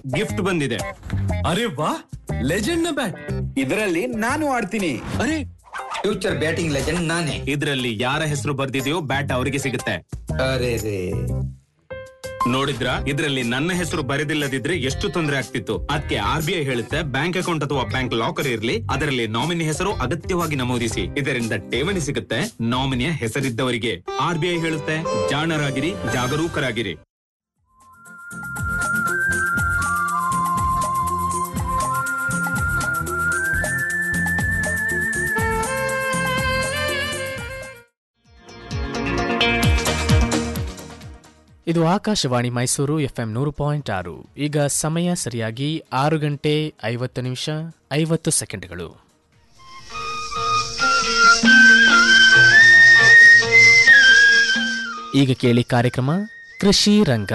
Gift ಬಂದಿದೆ ಅರೆ ವಾ ಲೆಜೆಂಡ್ ನ ಬ್ಯಾಟ್ ಇದರಲ್ಲಿ ನಾನು ಆಡ್ತೀನಿ ಅರೆ ಫ್ಯೂಚರ್ ಬ್ಯಾಟಿಂಗ್ ಲೆಜೆಂಡ್ ನಾನೇ ಇದ್ರಲ್ಲಿ ಯಾರ ಹೆಸರು ಬರ್ದಿದೆಯೋ ಬ್ಯಾಟ್ ಅವರಿಗೆ ಸಿಗುತ್ತೆ ಅರೆ ರೇ ನೋಡಿದ್ರ ಇದ್ರಲ್ಲಿ ನನ್ನ ಹೆಸರು ಬರೆದಿಲ್ಲದಿದ್ರೆ ಎಷ್ಟು ತೊಂದರೆ ಆಗ್ತಿತ್ತು ಅದಕ್ಕೆ ಆರ್ ಬಿ ಐ ಹೇಳುತ್ತೆ ಬ್ಯಾಂಕ್ ಅಕೌಂಟ್ ಅಥವಾ ಬ್ಯಾಂಕ್ ಲಾಕರ್ ಇರಲಿ ಅದರಲ್ಲಿ ನಾಮಿನಿ ಹೆಸರು ಅಗತ್ಯವಾಗಿ ನಮೂದಿಸಿ ಇದರಿಂದ ಠೇವಣಿ ಸಿಗುತ್ತೆ ನಾಮಿನಿಯ ಹೆಸರಿದ್ದವರಿಗೆ ಆರ್ ಬಿ ಐ ಹೇಳುತ್ತೆ ಜಾಣರಾಗಿರಿ ಜಾಗರೂಕರಾಗಿರಿ ಇದು ಆಕಾಶವಾಣಿ ಮೈಸೂರು ಎಫ್ಎಂ ನೂರು ಪಾಯಿಂಟ್ ಆರು ಈಗ ಸಮಯ ಸರಿಯಾಗಿ ಆರು ಗಂಟೆ ಐವತ್ತು ನಿಮಿಷ ಐವತ್ತು ಸೆಕೆಂಡ್ಗಳು ಈಗ ಕೇಳಿ ಕಾರ್ಯಕ್ರಮ ಕೃಷಿ ರಂಗ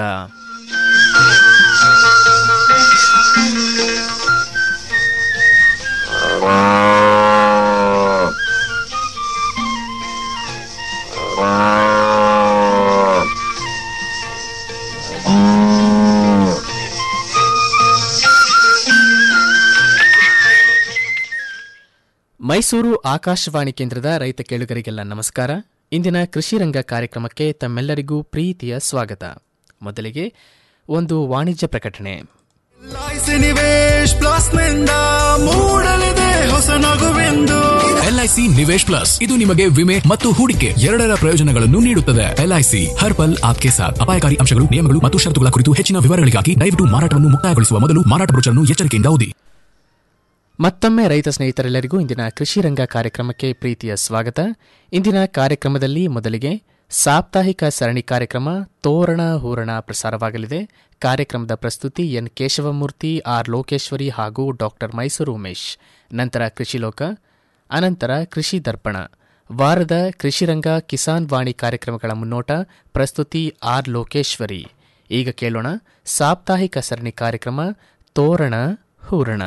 ಮೈಸೂರು ಆಕಾಶವಾಣಿ ಕೇಂದ್ರದ ರೈತ ಕೇಳುಗರಿಗೆಲ್ಲ ನಮಸ್ಕಾರ ಇಂದಿನ ಕೃಷಿ ರಂಗ ಕಾರ್ಯಕ್ರಮಕ್ಕೆ ತಮ್ಮೆಲ್ಲರಿಗೂ ಪ್ರೀತಿಯ ಸ್ವಾಗತ ಮೊದಲಿಗೆ ಒಂದು ವಾಣಿಜ್ಯ ಪ್ರಕಟಣೆ ಎಲ್ಐಸಿ ನಿವೇಶ್ ಪ್ಲಸ್ ನಿಂದ ಮೂಡಲಿದೆ ಹೊಸ ನಗುವೆಂದು ಎಲ್ಐಸಿ ನಿವೇಶ್ ಪ್ಲಸ್ ಇದು ನಿಮಗೆ ವಿಮೆ ಮತ್ತು ಹೂಡಿಕೆ ಎರಡರ ಪ್ರಯೋಜನಗಳನ್ನು ನೀಡುತ್ತದೆ ಎಲ್ಐಸಿ ಹರ್ ಪಲ್ ಆಪ್ಕೆ ಸಾಥ್ ಅಪಾಯಕಾರಿ ಅಂಶಗಳು ನಿಯಮಗಳು ಮತ್ತು ಷರತ್ತುಗಳ ಕುರಿತು ಹೆಚ್ಚಿನ ವಿವರಗಳಿಗಾಗಿ ದಯವಿಟ್ಟು ಮಾರಾಟವನ್ನು ಮುಕ್ತಾಯಗೊಳಿಸುವ ಮೊದಲು ಮಾರಾಟ ಬ್ರೋಚರ್ನ್ನು ಎಚ್ಚರಿಕೆಯಿಂದ ಓದಿ ಮತ್ತೊಮ್ಮೆ ರೈತ ಸ್ನೇಹಿತರೆಲ್ಲರಿಗೂ ಇಂದಿನ ಕೃಷಿ ರಂಗ ಕಾರ್ಯಕ್ರಮಕ್ಕೆ ಪ್ರೀತಿಯ ಸ್ವಾಗತ ಇಂದಿನ ಕಾರ್ಯಕ್ರಮದಲ್ಲಿ ಮೊದಲಿಗೆ ಸಾಪ್ತಾಹಿಕ ಸರಣಿ ಕಾರ್ಯಕ್ರಮ ತೋರಣ ಹೂರಣ ಪ್ರಸಾರವಾಗಲಿದೆ ಕಾರ್ಯಕ್ರಮದ ಪ್ರಸ್ತುತಿ ಎನ್ ಕೇಶವಮೂರ್ತಿ ಆರ್ ಲೋಕೇಶ್ವರಿ ಹಾಗೂ ಡಾಕ್ಟರ್ ಮೈಸೂರು ಉಮೇಶ್ ನಂತರ ಕೃಷಿ ಲೋಕ ಅನಂತರ ಕೃಷಿ ದರ್ಪಣ ವಾರದ ಕೃಷಿರಂಗ ಕಿಸಾನ್ ವಾಣಿ ಕಾರ್ಯಕ್ರಮಗಳ ಮುನ್ನೋಟ ಪ್ರಸ್ತುತಿ ಆರ್ ಲೋಕೇಶ್ವರಿ ಈಗ ಕೇಳೋಣ ಸಾಪ್ತಾಹಿಕ ಸರಣಿ ಕಾರ್ಯಕ್ರಮ ತೋರಣ ಹೂರಣ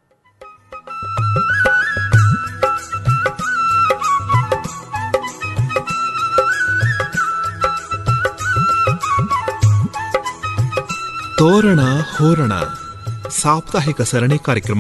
ತೋರಣ ಹೋರಣ ಸಾಪ್ತಾಹಿಕ ಸರಣಿ ಕಾರ್ಯಕ್ರಮ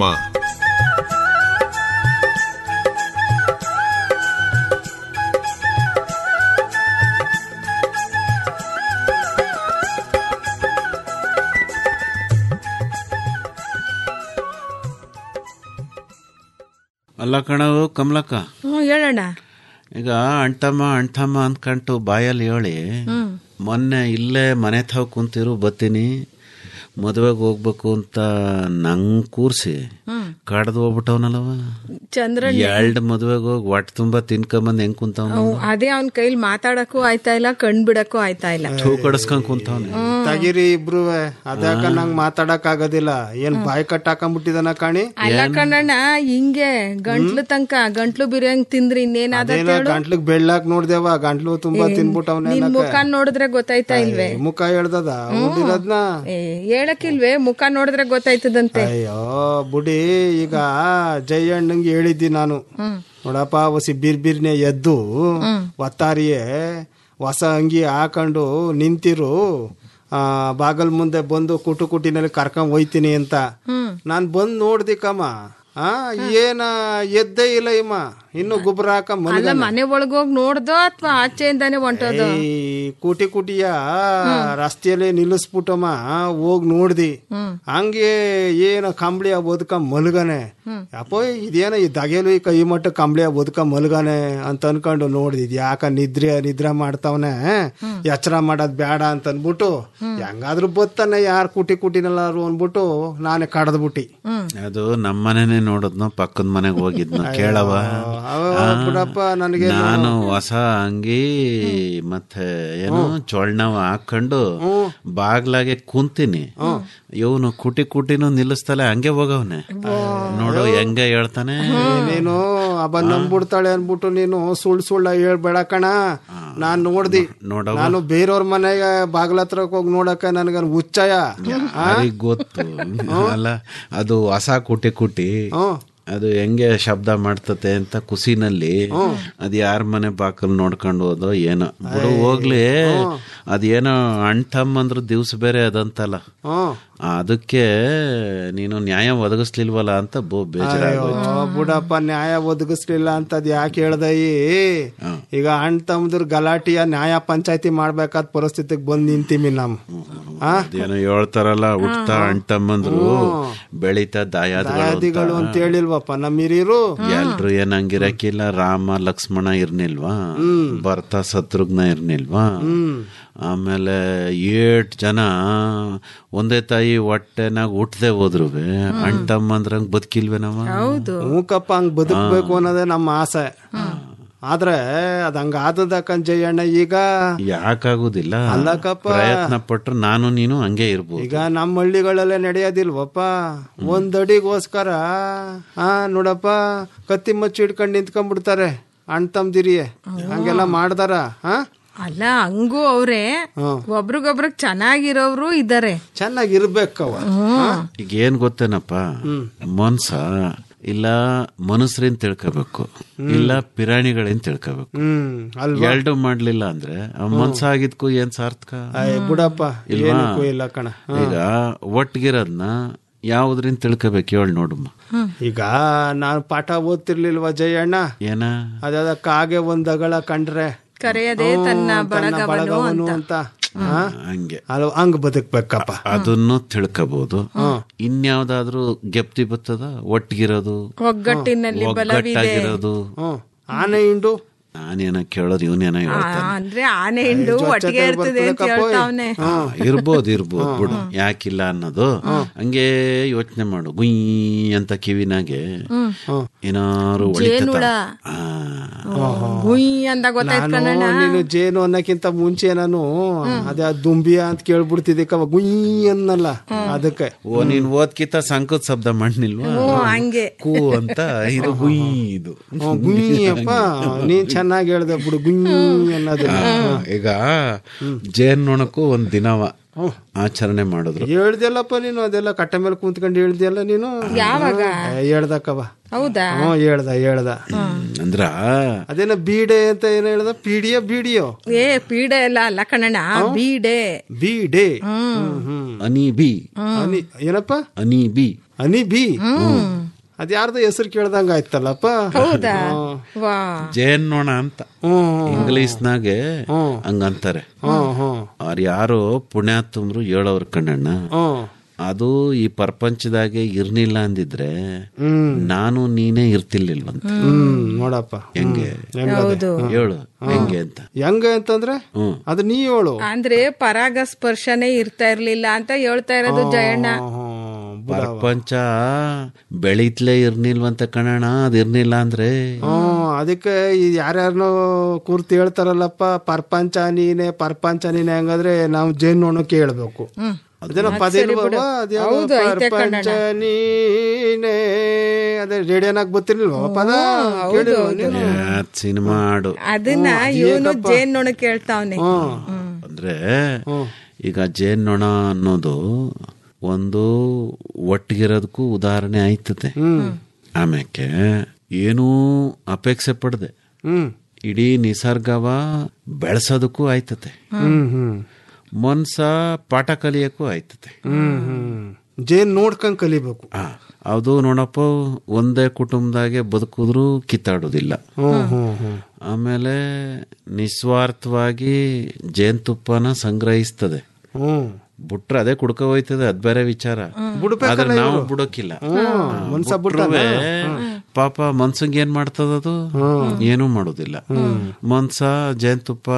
ಅಲ್ಲ ಕಣವು ಕಮಲಕ್ಕ ಹ್ಞೂ ಹೇಳಣ್ಣ ಈಗ ಅಣ್ತಮ್ಮ ಅಣ್ತಮ್ಮ ಅಂದ್ಕಂಟು ಬಾಯಲ್ಲಿ ಹೇಳಿ ಮೊನ್ನೆ ಇಲ್ಲೇ ಮನೆ ತಾವ್ ಕುಂತಿರು ಬತ್ತೀನಿ ಮದುವೆಗೆ ಹೋಗ್ಬೇಕು ಅಂತ ನಂಗ್ ಕೂರ್ಸಿ ಕಡ್ದು ಹೋಗ್ಬಿಟ್ಟವನಲ್ಲವ ಚಂದ್ರನ್ ಎರಡ್ ಮದುವೆಗೆ ಹೋಗಿ ಹೊಟ್ಟೆ ತುಂಬಾ ತಿನ್ಕೊಂಬಂದ್ ಹೆಂಗ್ ಕುಂತವನ ಅವ್ ಅದೇ ಅವ್ನ ಕೈಲಿ ಮಾತಾಡಕ್ಕೂ ಆಯ್ತಾ ಇಲ್ಲ ಕಣ್ ಬಿಡಕ್ಕೂ ಆಯ್ತಾ ಇಲ್ಲ ಥೂ ಕಡಸ್ಕೊಂಡ್ ಕುಂತವನೆ ತಗಿರಿ ಇಬ್ರು ಅದ್ಯಾಕ ನಂಗ್ ಮಾತಾಡಕ್ ಆಗೋದಿಲ್ಲ ಏನ್ ಬಾಯಿ ಕಟ್ ಹಾಕೊಂಡ್ಬಿಟ್ಟಿದಾನ ಕಾಣಿ ಅಲ್ಲ ಕಣ್ಣಣ್ಣ ಹಿಂಗೆ ಗಂಟ್ಲು ತನಕ ಗಂಟ್ಲು ಬಿರಿಯಂಗ್ ತಿಂದ್ರಿ ಇನ್ನೇನಾದ ಅದೇನ ಗಂಟ್ಲಿಗ್ ಬೆಳ್ಳಾಕ್ ನೋಡ್ದೇವ ಗಂಟ್ಲು ತುಂಬಾ ತಿನ್ಬಿಟ್ಟವ್ನೆ ನಿನ್ ಮುಖ ನೋಡಿದ್ರೆ ಗೊತ್ತಾಯ್ತಾ ಇಲ್ವೇ ಮುಖ ಹೇಳ್ದದ ಉಳಿದಿರೋದ್ನ ಏ, ಹೇಳಕ್ಕಿಲ್ವೇ ಮುಖ ನೋಡಿದ್ರೆ ಗೊತ್ತಾಯ್ತದಂತೆ ಅಯ್ಯೋ ಬುಡಿ ಈಗ ಜಯಣ್ಣಂಗೆ ಹೇಳಿದ್ದಿ ನಾನು ನೋಡಪ್ಪ ಒಸಿ ಬಿರ್ಬಿರ್ನೆ ಎದ್ದು ಒತ್ತಾರಿಯೇ ಹೊಸ ಅಂಗಿ ಹಾಕೊಂಡು ನಿಂತಿರು ಆ ಬಾಗಲ್ ಮುಂದೆ ಬಂದು ಕುಟು ಕುಟಿನಲ್ಲಿ ಕರ್ಕೊಂಡ್ ಹೋಯ್ತೀನಿ ಅಂತ ನಾನ್ ಬಂದ್ ನೋಡ್ದಿ ಕಮ್ಮ ಆ ಏನ ಎದ್ದೇ ಇಲ್ಲ ಇಮ್ಮ ಇನ್ನು ಗುಬ್ರ ಹಾಕ ಅಲ್ಲ ಮನೆ ಒಳಗೋಗ್ ನೋಡ್ದೋ ಅಥವಾ ಆಚೆಯಿಂದಾನೆ ಹೊಂಟೋದು ಈ ಕೂಟಿ ಕುಟಿಯ ರಸ್ತೆಯಲ್ಲಿ ನಿಲ್ಲಿಸ್ಬಿಟ್ಟಮ್ಮ ಹೋಗ್ ನೋಡ್ದಿ ಹಂಗೆ ಏನ ಕಂಬಳಿಯ ಬದುಕ ಮಲ್ಗನೆ ಅಪ್ಪ ಇದೇನ ಈ ದಗೆಲು ಈ ಕೈ ಮಟ್ಟ ಕಂಬಳಿಯ ಬದುಕ ಮಲ್ಗನೆ ಅಂತ ಅನ್ಕೊಂಡು ನೋಡ್ದಿದ್ ಯಾಕ ನಿದ್ರೆ ನಿದ್ರೆ ಮಾಡ್ತಾವನೆ ಎಚ್ಚರ ಮಾಡೋದ್ ಬೇಡ ಅಂತ ಅನ್ಬಿಟ್ಟು ಹೆಂಗಾದ್ರೂ ಬತ್ತಾನೆ ಯಾರು ಕುಟಿ ಕುಟಿನಲ್ಲಾರು ಅನ್ಬಿಟ್ಟು ನಾನೇ ಕಡದ್ಬಿಟ್ಟಿ ಅದು ನಮ್ಮನೇನೆ ನೋಡದ್ನೋ ಪಕ್ಕದ ಮನೆಗೆ ಹೋಗಿದ್ನು ಕೇಳವ ಅವ ಬಿಡಪ್ಪ ನನಗೆ ನಾನು ಹೊಸ ಅಂಗಿ ಮತ್ತೆ ಏನು ಚೊಳ್ನವ ಹಾಕೊಂಡು ಬಾಗ್ಲಾಗೆ ಕುಂತೀನಿ ಇವನು ಕುಟಿ ಕುಟಿನೂ ನಿಲ್ಲಿಸ್ತಲೆ ಹಂಗೆ ಹೋಗವ್ನೆ ನೋಡು ಹೆಂಗೆ ಹೇಳ್ತಾನೆ ನೀನು ಅಬ್ಬ ನಂಬಿಡ್ತಾಳೆ ಅನ್ಬಿಟ್ಟು ನೀನು ಸುಳ್ಳು ಸುಳ್ಳ ಹೇಳ್ಬೇಡ ಕಣ ನಾನ್ ನೋಡ್ದಿ ನೋಡವ್ವ. ನಾನು ಬೇರೆಯವ್ರ ಮನೆಗೆ ಬಾಗ್ಲ ಹತ್ರಕ್ ಹೋಗಿ ನೋಡಕ ನನಗ ಹುಚ್ಚಯ ಯಾರಿಗ್ ಗೊತ್ತು ಅಲ್ಲ ಅದು ಹೊಸ ಕುಟಿ ಕುಟಿ ಅದು ಹೆಂಗೆ ಶಬ್ದ ಮಾಡ್ತತೆ ಅಂತ ಕುಸಿನಲ್ಲಿ ಅದ್ ಯಾರ ಮನೆ ಬಾಕಲ್ ನೋಡ್ಕೊಂಡು ಹೋದೋ ಏನೋ ಬಿಡು ಹೋಗ್ಲಿ ಅದೇನೋ ಅಣ್ಣ ತಮ್ಮಂದ್ರ ದಿವ್ಸ ಬೇರೆ ಅದಂತಲ್ಲ ಹ್ಮ್ ಅದಕ್ಕೆ ನೀನು ನ್ಯಾಯ ಒದಗಿಸ್ಲಿಲ್ವಲ್ಲ ಅಂತ ಬೋ ಬೇಜಾರಾಗೋಯ್ತು ಅಯ್ಯೋ, ಬುಡಪ್ಪ ನ್ಯಾಯ ಒದಗಿಸ್ಲಿಲ್ಲ ಅಂತದ್ ಯಾಕೆ ಹೇಳ್ದಯಿ ಈಗ ಅಣ್ಣ ತಮ್ಮದ್ರ ಗಲಾಟಿಯ ನ್ಯಾಯ ಪಂಚಾಯತಿ ಮಾಡ್ಬೇಕಾದ ಪರಿಸ್ಥಿತಿಗೆ ಬಂದ್ ನಿಂತೀವಿ ನಮ್ ಆ ಅದೇನೋ ಹೇಳ್ತಾರಲ್ಲ ಹುಟ್ತಾ ಅಣ್ತಮ್ಮಂದ್ರು ಬೆಳೀತಾ ದಾಯಾದಿಗಳು ದಾಯಾದಿಗಳು ಅಂತ ಹೇಳಿಲ್ವಪ್ಪ ನಮ್ಮ ಹಿರಿಯರು ಎಲ್ರು ಏನ್ ಹಂಗಿರಕ್ಕಿಲ್ಲ ರಾಮ ಲಕ್ಷ್ಮಣ ಇರ್ನಿಲ್ವಾ ಭರತ ಶತ್ರುಘ್ನ ಇರ್ನಿಲ್ವಾ ಆಮೇಲೆ ಏಟ್ ಜನ ಒಂದೇ ತಾಯಿ ಹೊಟ್ಟೆನಾಗ ಹುಟ್ಟದೆ ಹೋದ್ರು ಅಣ್ತಮ್ಮಂದ್ರಂಗ್ ಬದುಕಿಲ್ವೇ ನಾವ ಹೌದು ಮೂಕಪ್ಪ ಹಂಗ್ ಬದುಕ್ಬೇಕು ಅನ್ನೋದೇ ನಮ್ಮ ಆಸೆ ಆದ್ರೆ ಅದ್ ಹಂಗ ಆದದಕ್ಕನ್ ಜಯಣ್ಣ ಈಗ ಯಾಕಾಗುದಿಲ್ಲ ಅಲ್ಲಕ್ಕಪ್ಪ. ಪ್ರಯತ್ನ ಪಟ್ರೆ ನಾನು ನೀನು ಹಂಗೆ ಇರ್ಬೋದು ಈಗ ನಮ್ಮ ಹಳ್ಳಿಗಳಲ್ಲೇ ನಡೆಯೋದಿಲ್ವಪ್ಪ ಒಂದ್ ಅಡಿಗೋಸ್ಕರ ಆ ನೋಡಪ್ಪ ಕತ್ತಿ ಮಚ್ಚಿ ಹಿಡ್ಕೊಂಡು ನಿಂತ್ಕೊಂಡ್ಬಿಡ್ತಾರೆ ಅಣ್ಣ ತಮ್ದಿರಿಯೇ ಹಂಗೆಲ್ಲ ಮಾಡ್ದಾರ ಹಾ ಅಲ್ಲ ಹಂಗೂ ಅವ್ರೆ ಒಬ್ರಿಗೊಬ್ರಿಗೆ ಚೆನ್ನಾಗಿರೋರು ಇದ್ದಾರೆ ಚೆನ್ನಾಗಿರ್ಬೇಕವ ಈಗ ಏನ್ ಗೊತ್ತೇನಪ್ಪ ಮನ್ಸ ಇಲ್ಲ ಮನುಷ್ಯರೇನ್ ತಿಳ್ಕೋಬೇಕು ಇಲ್ಲ ಪಿರಾಣಿಗಳೇನ್ ತಿಳ್ಕೋಬೇಕು ಹ್ಮ್ ಅಲ್ವಾ ಎರಡು ಮಾಡ್ಲಿಲ್ಲ ಅಂದ್ರೆ ಆ ಮನ್ಸ ಆಗಿದ್ಕು ಏನ್ ಸಾರ್ಥಕ ಅಯ್ಯ, ಬಿಡಪ್ಪ ಇಲ್ವಾ? ಏನಕ್ಕೂ ಇಲ್ಲ ಕಣ ಈಗ ಒಟ್ಟಿಗಿರೋದ್ನ ಯಾವ್ದ್ರಿಂದ ತಿಳ್ಕೋಬೇಕು ಹೇಳಿ ನೋಡಮ್ಮ ಈಗ ನಾನು ಪಾಠ ಓದ್ತಿರ್ಲಿಲ್ವಾ ಜಯಣ್ಣ ಏನ ಅದಾದ ಕಾಗೆ ಒಂದ್ ಅಗಳ ಕಂಡ್ರೆ ಕರೆಯದೆ ತನ್ನ ಹ್ಮ್, ತನ್ನ ಬಳಗವನು ಬಳಗವನು ಅಂತ ಅಂತ ಹಾ? ಹಂಗೆ ಅಲ್ವ ಹಂಗ್ ಬದುಕ್ಬೇಕಪ್ಪ ಅದನ್ನು ತಿಳ್ಕೋಬಹುದು ಇನ್ಯಾವ್ದಾದ್ರೂ ಗೆಪ್ತಿ ಬರ್ತದ ಒಟ್ಟಿಗಿರೋದು ಒಗ್ಗಟ್ಟಿನಲ್ಲಿ ಬಲವಿದೆ ಒಗ್ಗಟ್ಟಾಗಿರೋದು ಹ್ಮ್ ಆನೆ ಹಿಂಡು ನಾನೇನ ಕೇಳೋದು ಇವನೇನೋ ಆ, ಹೇಳ್ತಾನೆ ಅಂದ್ರೆ ಆನೆ ಹಿಂಡು ಒಟ್ಟಿಗೆ ಇರ್ತದೆ ಅಂತ ಹೇಳ್ತಾವ್ನೆ ಹಾ, ಇರ್ಬೋದು ಇರ್ಬೋದು ಬಿಡು ಯಾಕಿಲ್ಲ ಅನ್ನೋದು ಹಂಗೆ ಯೋಚನೆ ಮಾಡು ಗುಯ್ ಅಂತ ಕಿವಿನಾಗೆ ಏನಾರು ಜೇನುಳ ಗುಯ್ ಅಂದ ಗೊತ್ತಾಯ್ತು ನಾನು ಕಣಣ್ಣ ನೀನು ಜೇನು ಅನ್ನಕ್ಕಿಂತ ಮುಂಚೆ ನಾನು ಅದೇ ಆ ದುಂಬಿಯ ಅಂತ ಕೇಳ್ಬಿಡ್ತಿದ್ದಕ್ಕವ ಗುಯ್ ಅನ್ನಲ್ಲ ಅದಕ್ಕೆ ಓ ನೀನ್ ಓದ್ಕಿತ ಸಂಕುತ್ ಶಬ್ದ ಮಾಡ್ನಿಲ್ವಾ ಹ್ಮ್, ಹಂಗೆ ಕೂ ಅಂತ ಇದು ಗುಯ್ ಇದು ಹ್ಮ್, ಗುಯ್ಯಪ್ಪ ನೀನ್ ಚೆನ್ನಾಗಿ ಹೇಳ್ದೆ ಬಿಡು ಗುಯ್ ಅನ್ನೋದು ಈಗ ಜೇನ್ನೊಣಕ್ಕೂ ಒಂದ್ ದಿನವ ಆಚರಣೆ ಮಾಡಿದ್ರು ಹೇಳ್ದಲ್ಲಪ್ಪ ನೀನು ಅದೆಲ್ಲ ಕಟ್ಟೆ ಮೇಲೆ ಕುಂತ್ಕೊಂಡು ಹೇಳ್ದಿಯಲ್ಲ ನೀನು ಯಾವಾಗ ಏ, ಹೇಳ್ದಕ್ಕವ ಹೌದಾ ಹ್ಮ್ ಹೇಳ್ದ ಹೇಳ್ದ ಅಂದ್ರ ಅದೇನ ಬೀಡೆ ಅಂತ ಏನ್ ಹೇಳ್ದ ಪೀಡಿಯ ಬೀಡಿಯೋ ಏ ಪೀಡೆ ಎಲ್ಲ ಅಲ್ಲ ಕಣಣ್ಣ ಬೀಡೆ ಬೀಡೆ ಹ್ಮ್ ಹ್ಮ್ ಅನಿ ಬಿ ಅನಿ ಏನಪ್ಪ ಅನಿ ಬಿ ಅನಿ ಬಿ ಅದ್ಯಾರ್ದು ಹೆಸರು ಕೇಳ್ದಂಗ ಆಯ್ತಲ್ಲಪ್ಪ ಹೌದಾ ವಾ ಜೇನ್ನೊಣ ಅಂತ ಹ್ಮ್ ಇಂಗ್ಲಿಷ್ನಾಗೆ ಹಂಗಂತಾರೆ ಹ್ಮ್ ಹ್ಮ್ ಅವ್ರು ಯಾರು ಪುಣ್ಯಾತ್ಮರು ಹೇಳೋರ್ ಕಣ್ಣಣ್ಣ ಹ್ಮ್ ಅದು ಈ ಪ್ರಪಂಚದಾಗೆ ಇರ್ನಿಲ್ಲ ಅಂದಿದ್ರೆ ಹ್ಮ್ ನಾನು ನೀನೇ ಇರ್ತಿರ್ಲಿಲ್ವಂತ ಹ್ಮ್ ನೋಡಪ್ಪ ಹೆಂಗೆ ಹೌದು ಹೇಳು ಹೆಂಗೆ ಅಂತ ಹೆಂಗೆ ಅಂತಂದ್ರೆ ಹ್ಮ್ ಅದು ನೀ ಹೇಳು ಅಂದ್ರೆ ಪರಾಗ ಸ್ಪರ್ಶನೇ ಇರ್ತಾ ಇರ್ಲಿಲ್ಲ ಅಂತ ಹೇಳ್ತಾ ಇರೋದು ಜಯಣ್ಣ ಹ್ಮ್, ಬಿಡವ್ವ. ಪ್ರಪಂಚ ಬೆಳೀತ್ಲೇ ಇರ್ನಿಲ್ವಂತ ಕಣಣ ಅದ್ ಇರ್ನಿಲ್ಲ ಅಂದ್ರೆ ಹ್ಮ್ ಅದಕ್ಕೆ ಈ ಯಾರ್ಯಾರನೋ ಕೂರ್ತಿ ಹೇಳ್ತಾರಲ್ಲಪ್ಪ ಪರ್ಪಂಚ ನೀನೆ ಪರ್ಪಂಚ ನೀನೆ ಹಂಗಾದ್ರೆ ನಾವು ಜೇನು ನೋಣಕ್ಕೆ ಹೇಳ್ಬೇಕು ಅದೇನೋ ಪದ ಇಲ್ವವ್ವ? ಅದ್ಯಾವ್ದೋ ಹೌದು, ಐತೆ ಪರ್ಪಂಚ ನೀನೆ ಅದೇ ರೇಡಿಯೋನಾಗ ಗೊತ್ತಿರ್ಲಿಲ್ವ ಪದ ಕೇಳಿಲ್ವ ನೀನು? ಸಿನಿಮಾ ಹಾಡು ಅದನ್ನ ಇವನು ಜೇನ್ ನೊಣಕ್ ಕೇಳ್ತಾವ್ನೆ ಅಂದ್ರೆ ಈಗ ಜೇನ್ನೊಣ ಅನ್ನೋದು ಒಂದು ಒಟ್ಟಿಗಿರೋದಕ್ಕೂ ಉದಾಹರಣೆ ಆಯ್ತದೆ ಆಮ್ಯಾಕೆ ಏನೂ ಅಪೇಕ್ಷೆ ಪಡದೆ ಹ್ಮ್ ಇಡೀ ನಿಸರ್ಗವ ಬೆಳೆಸೋದಕ್ಕೂ ಆಯ್ತತೆ ಹ್ಮ್ ಹ್ಮ್ ಮನ್ಸ ಪಾಠ ಕಲಿಯಕ್ಕೂ ಆಯ್ತತೆ ಹ್ಮ್ ಹ್ಮ್ ಜೇನ್ ನೋಡ್ಕೊಂಡ್ ಕಲಿಬೇಕು ಆ, ಅದು ನೋಡಪ್ಪ ಒಂದೇ ಕುಟುಂಬದಾಗೆ ಬದುಕಿದ್ರು ಕಿತ್ತಾಡೋದಿಲ್ಲ ಹ್ಮ್ ಹ್ಮ್ ಹ್ಮ್ ಆಮೇಲೆ ನಿಸ್ವಾರ್ಥವಾಗಿ ಜೇನುತುಪ್ಪನ ಸಂಗ್ರಹಿಸ್ತದೆ ಹ್ಮ್ ಬಿಟ್ರೆ ಅದೇ ಕುಡ್ಕ ಹೋಯ್ತದೆ ಅದ್ ಬೇರೆ ವಿಚಾರ ಆದ್ರೆ ನಾವು ಬಿಡೋಕಿಲ್ಲ ಮನ್ಸ ಬಿಟ್ರುವೆ ಪಾಪ ಮನ್ಸಂಗ್ ಏನ್ ಮಾಡ್ತದದು ಏನೂ ಮಾಡೋದಿಲ್ಲ ಮನ್ಸ ಜೇನುತುಪ್ಪ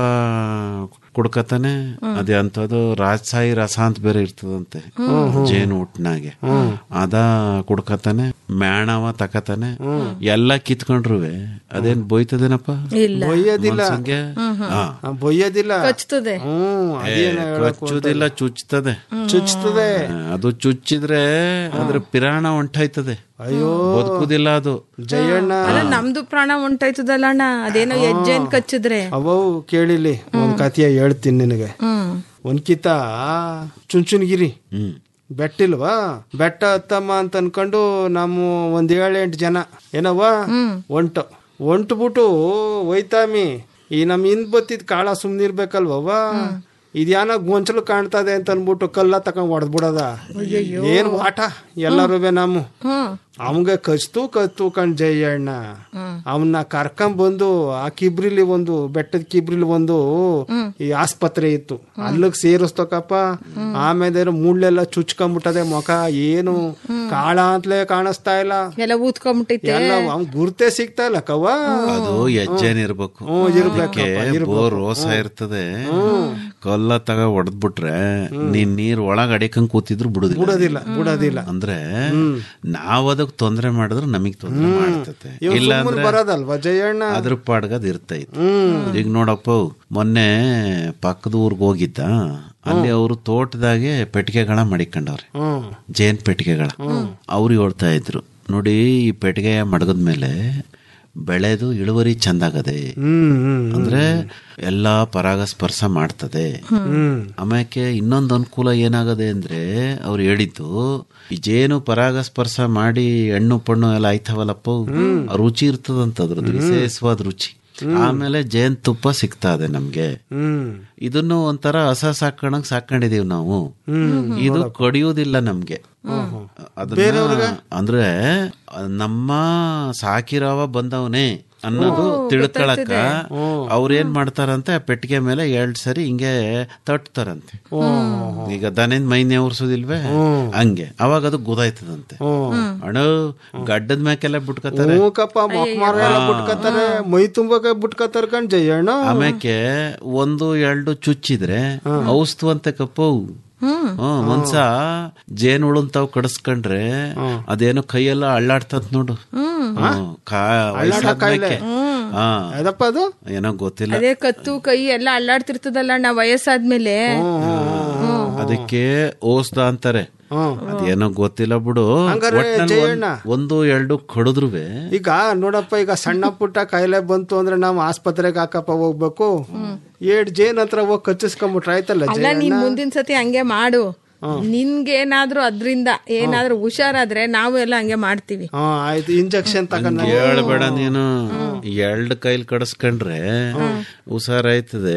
ಕುಡ್ಕತಾನೆ ಅದೇ ಅಂತದ್ದು ರಾಜಸಾಯಿ ರಸ ಅಂತ ಬೇರೆ ಇರ್ತದಂತೆ ಜೇನು ಹುಟ್ನಾಗೆ ಅದ ಕುಡ್ಕತಾನೆ ಮ್ಯಾಣವ ತಕತಾನೆ ಎಲ್ಲ ಕಿತ್ಕೊಂಡ್ರುವೆ ಅದೇನ್ ಬೋಯ್ತದೇನಪ್ಪ ಇಲ್ಲ ಬೊಯ್ಯೋದಿಲ್ಲ ಮನ್ಸಂಗೆ ಹಾ ಆ, ಬೊಯ್ಯೋದಿಲ್ಲ ಕಚ್ತದೆ ಹ್ಮ್ ಅದೇನ ಕಚ್ಚುದಿಲ್ಲ ಚುಚ್ತದೆ ಚುಚ್ತದೆ ಆ, ಅದು ಚುಚ್ಚಿದ್ರೆ ಅದ್ರ ಪಿರಾಣ ಹೊಂಟಾಯ್ತದೆ ಅಯ್ಯೋ ಬದುಕುದಿಲ್ಲ ಅದು ಜಯಣ್ಣ ಅಲ್ಲ ನಮ್ದು ಪ್ರಾಣ ಹೊಂಟಾಯ್ತದಲ್ಲ ಅಣ್ಣ ಅದೇನೋ ಹೆಜ್ಜೆನ್ ಕಚ್ಚಿದ್ರೆ ಅವವು ಕೇಳಿಲಿ ಒಂದ್ ಕಥೆಯ ಹೇಳ್ತೀನಿ ನಿನಗೆ ಹ್ಮ್ ಒಂದ್ಕಿತ ಚುಂಚುನಗಿರಿ ಹ್ಮ್ ಬೆಟ್ಟಿಲ್ವಾ ಬೆಟ್ಟ ಹತ್ತಮ್ಮ ಅಂತ ಅನ್ಕೊಂಡು ನಮ್ಮ ಒಂದ್ ಏಳೆಂಟು ಜನ ಏನವ್ವ ಒಂಟು ಒಂಟು ಬಿಟ್ಟು ಒಯ್ತಾಮಿ ಈ ನಮ್ ಹಿಂದ್ ಬತ್ತಿದ್ ಕಾಳ ಸುಮ್ನಿರ್ಬೇಕಲ್ವವ್ವ ಇದ್ಯಾನ ಗೊಂಚಲು ಕಾಣ್ತದೆ ಅಂತ ಅನ್ಬಿಟ್ಟು ಕಲ್ಲ ತಕೊಂಡ್ ಹೊಡೆದ್ಬಿಡದ ಏನ್ ವಾಟ ಎಲ್ಲರೂ ನಮ್ಮ ಹ್ಮ್ ಅವನ್ಗೆ ಕಚ್ತು ಕತ್ತು ಕಣ್ ಜಯಣ್ಣ ಅವನ್ನ ಕರ್ಕೊಂಡ್ ಬಂದು ಆ ಕಿಬ್ರಿಲಿ ಒಂದು ಬೆಟ್ಟದ ಕಿಬ್ರಿಲಿ ಒಂದು ಈ ಆಸ್ಪತ್ರೆ ಇತ್ತು ಅಲ್ಲಿಗ್ ಸೇರಿಸ್ತಕಪ್ಪ ಆಮೇಲೆ ಮುಳ್ಳೆಲ್ಲ ಚುಚ್ಕೊಂಬಿಟ್ಟದೆ ಮುಖ ಏನು ಕಾಳ ಅಂತಲೇ ಕಾಣಿಸ್ತಾ ಇಲ್ಲ ಎಲ್ಲ ಊದ್ಕೊಂಬಿಟ್ಟೈತೆ ಎಲ್ಲ ಅವ್ನ್ ಗುರ್ತೇ ಸಿಗ್ತಾ ಇಲ್ಲ ಕವ್ವ ಅದು ಹೆಜ್ಜೆನ್ ಇರ್ಬೇಕು ಹ್ಮ್, ಇರ್ಬೇಕಪ್ಪ, ಅದಕ್ಕೆ ಇರ್ಬೇಕು. ಬೋರ್ ರೋಸ ಇರ್ತದೆ ಕಲ್ಲ ತಗ ಹೊಡೆದ್ಬಿಟ್ರೆ ನೀನ್ ನೀರ್ ಒಳಗ್ ಅಡಿಕಂಗ್ ಕೂತಿದ್ರು ಬಿಡುದಿಲ್ಲ ಬಿಡೋದಿಲ್ಲ ಬಿಡೋದಿಲ್ಲ ಅಂದ್ರೆ ನಾವ್ ಅದಕ್ ತೊಂದ್ರೆ ಮಾಡಿದ್ರೆ ನಮಗ್ ತೊಂದ್ರೆ ಮಾಡ್ತತೆ ಇವ್ ಇಲ್ಲ ಸುಮ್ಮನೆ ಅಂದ್ರೆ ಬರೋದಲ್ವಾ ಜಯಣ್ಣ ಅದ್ರ ಪಾಡ್ಗದ್ ಇರ್ತೈತಿ ಈಗ ನೋಡಪ್ಪ ಮೊನ್ನೆ ಪಕ್ಕದ ಊರ್ಗ್ ಹೋಗಿದ್ದ ಅಲ್ಲಿ ಅವರು ತೋಟದಾಗೆ ಪೆಟ್ಟಿಗೆಗಳ ಮಡಿಕೊಂಡವ್ರೆ ಹ್ಮ್ ಜೇನ್ ಪೆಟ್ಟಿಗೆಗಳ ಅವ್ರು ಹೇಳ್ತಾ ಇದ್ರು ನೋಡಿ ಈ ಪೆಟ್ಟಿಗೆ ಮಡಗದ್ಮೇಲೆ ಬೆಳೆದು ಇಳುವರಿ ಚಂದಾಗದೆ ಹ್ಮ್ ಹ್ಮ್ ಅಂದ್ರೆ ಎಲ್ಲಾ ಪರಾಗಸ್ಪರ್ಶ ಮಾಡ್ತದೆ ಆಮ್ಯಾಕೆ ಇನ್ನೊಂದು ಅನುಕೂಲ ಏನಾಗದೆ ಅಂದ್ರೆ ಅವ್ರು ಹೇಳಿದ್ದು ಈ ಜೇನು ಪರಾಗಸ್ಪರ್ಶ ಮಾಡಿ ಹಣ್ಣು ಪಣ್ಣು ಎಲ್ಲ ಆಯ್ತವಲ್ಲಪ್ಪ ಆ ರುಚಿ ಇರ್ತದಂತ ಅದ್ರದ್ದು ವಿಶೇಷವಾದ ರುಚಿ ಆಮೇಲೆ ಜೇನ್ ತುಪ್ಪ ಸಿಗ್ತಾ ಇದೆ ನಮ್ಗೆ ಹ್ಮ್ ಇದನ್ನು ಒಂಥರ ಹಸ ಸಾಕಣಕ್ ಸಾಕೊಂಡಿದೀವಿ ನಾವು ಇದು ಕಡಿಯೋದಿಲ್ಲ ನಮ್ಗೆ ಅದನ್ನ ಅಂದ್ರೆ ನಮ್ಮ ಸಾಕಿರವ ಬಂದವನೇ ಅನ್ನೋದು ತಿಳ್ಕೊಳಕ ಅವ್ರೇನ್ ಮಾಡ್ತಾರಂತೆ ಆ ಪೆಟ್ಟಿಗೆ ಮೇಲೆ ಎರಡ್ ಸರಿ ಹಿಂಗೆ ತಟ್ತಾರಂತೆ ಈಗ ದನಿಂದ ಮೈನೆ ಉರ್ಸೋದಿಲ್ವೇ ಹಂಗೆ ಅವಾಗ ಅದು ಗೊತ್ತಾಯ್ತದಂತೆ ಅಣ್ಣ ಗಡ್ಡದ ಮ್ಯಾಕೆಲ್ಲ ಬಿಟ್ಕೋತಾರೆ ಮೂಕಪ್ಪ ಮೊಕ್ಮಾರ ಎಲ್ಲ ಬಿಟ್ಕತ್ತಾರೆ ಮೈ ತುಂಬಕ ಬಿಟ್ಕತ್ತಾರ ಕಣ್ ಜಯಣ್ಣ ಆಮ್ಯಾಕೆ ಒಂದು ಎರಡು ಚುಚ್ಚಿದ್ರೆ ಔಸ್ತವಂತೆ ಕಪ್ಪು ಹ್ಮ್ ಮನ್ಸ ಜೇನ್ ಉಳುಂತಾವ್ ಕಡಿಸ್ಕೊಂಡ್ರೆ ಅದೇನೋ ಕೈಯೆಲ್ಲ ಅಳ್ಳಾಡ್ತತ್ ನೋಡು ಹ್ಮ್. ಕಾ- ವಯಸ್ಸಾದ್ಮೇಲೆ ಹಾ ಅದಪ್ಪ ಅದು ಏನೋ ಗೊತ್ತಿಲ್ಲ ಅದೇ ಕತ್ತು ಕೈ ಎಲ್ಲ ಅಲ್ಲಾಡ್ತಿರ್ತದಲ್ಲ ನಾ ವಯಸ್ಸಾದ್ಮೇಲೆ ಅದಕ್ಕೆ ಓಸ್ದ ಅಂತಾರೆ ಅದೇನೋ ಗೊತ್ತಿಲ್ಲ ಬಿಡು ಹಂಗಾರೆ ಒಟ್ನಲ್ಲಿ ಜಯಣ್ಣ. ಒಂದ್- ಒಂದು ಎರಡು ಕಡಿದ್ರುವೆ ಈಗ ನೋಡಪ್ಪ ಈಗ ಸಣ್ಣ ಪುಟ್ಟ ಕಾಯಿಲೆ ಬಂತು ಅಂದ್ರೆ ನಾವು ಆಸ್ಪತ್ರೆಗೆ ಹಾಕಪ್ಪ ಹೋಗ್ಬೇಕು ಏಟ್ ಜೇನ್ ಹತ್ರ ಹೋಗಿ ಕಚ್ಚಿಸ್ಕೊಂಬಿಟ್ರೆ ಆಯ್ತಲ್ಲ ಅಲ್ಲ ನೀನ್ ಜಯಣ್ಣ ಮುಂದಿನ ಸತಿ ಹಂಗೆ ಮಾಡು ನಿನ್ಗೇನಾದ್ರೂ ಅದ್ರಿಂದ ಏನಾದ್ರೂ ಹುಷಾರಾದ್ರೆ ನಾವು ಎಲ್ಲ ಹಂಗೆ ಮಾಡ್ತೀವಿ ಹಾ ಆಯ್ತು ಇಂಜೆಕ್ಷನ್ ತಗೊಂಡ ಹೇಳ್ಬೇಡ ನೀನು ಎರಡು ಕೈಲಿ ಕಡಿಸ್ಕೊಂಡ್ರೆ ಹುಷಾರಾಯ್ತದೆ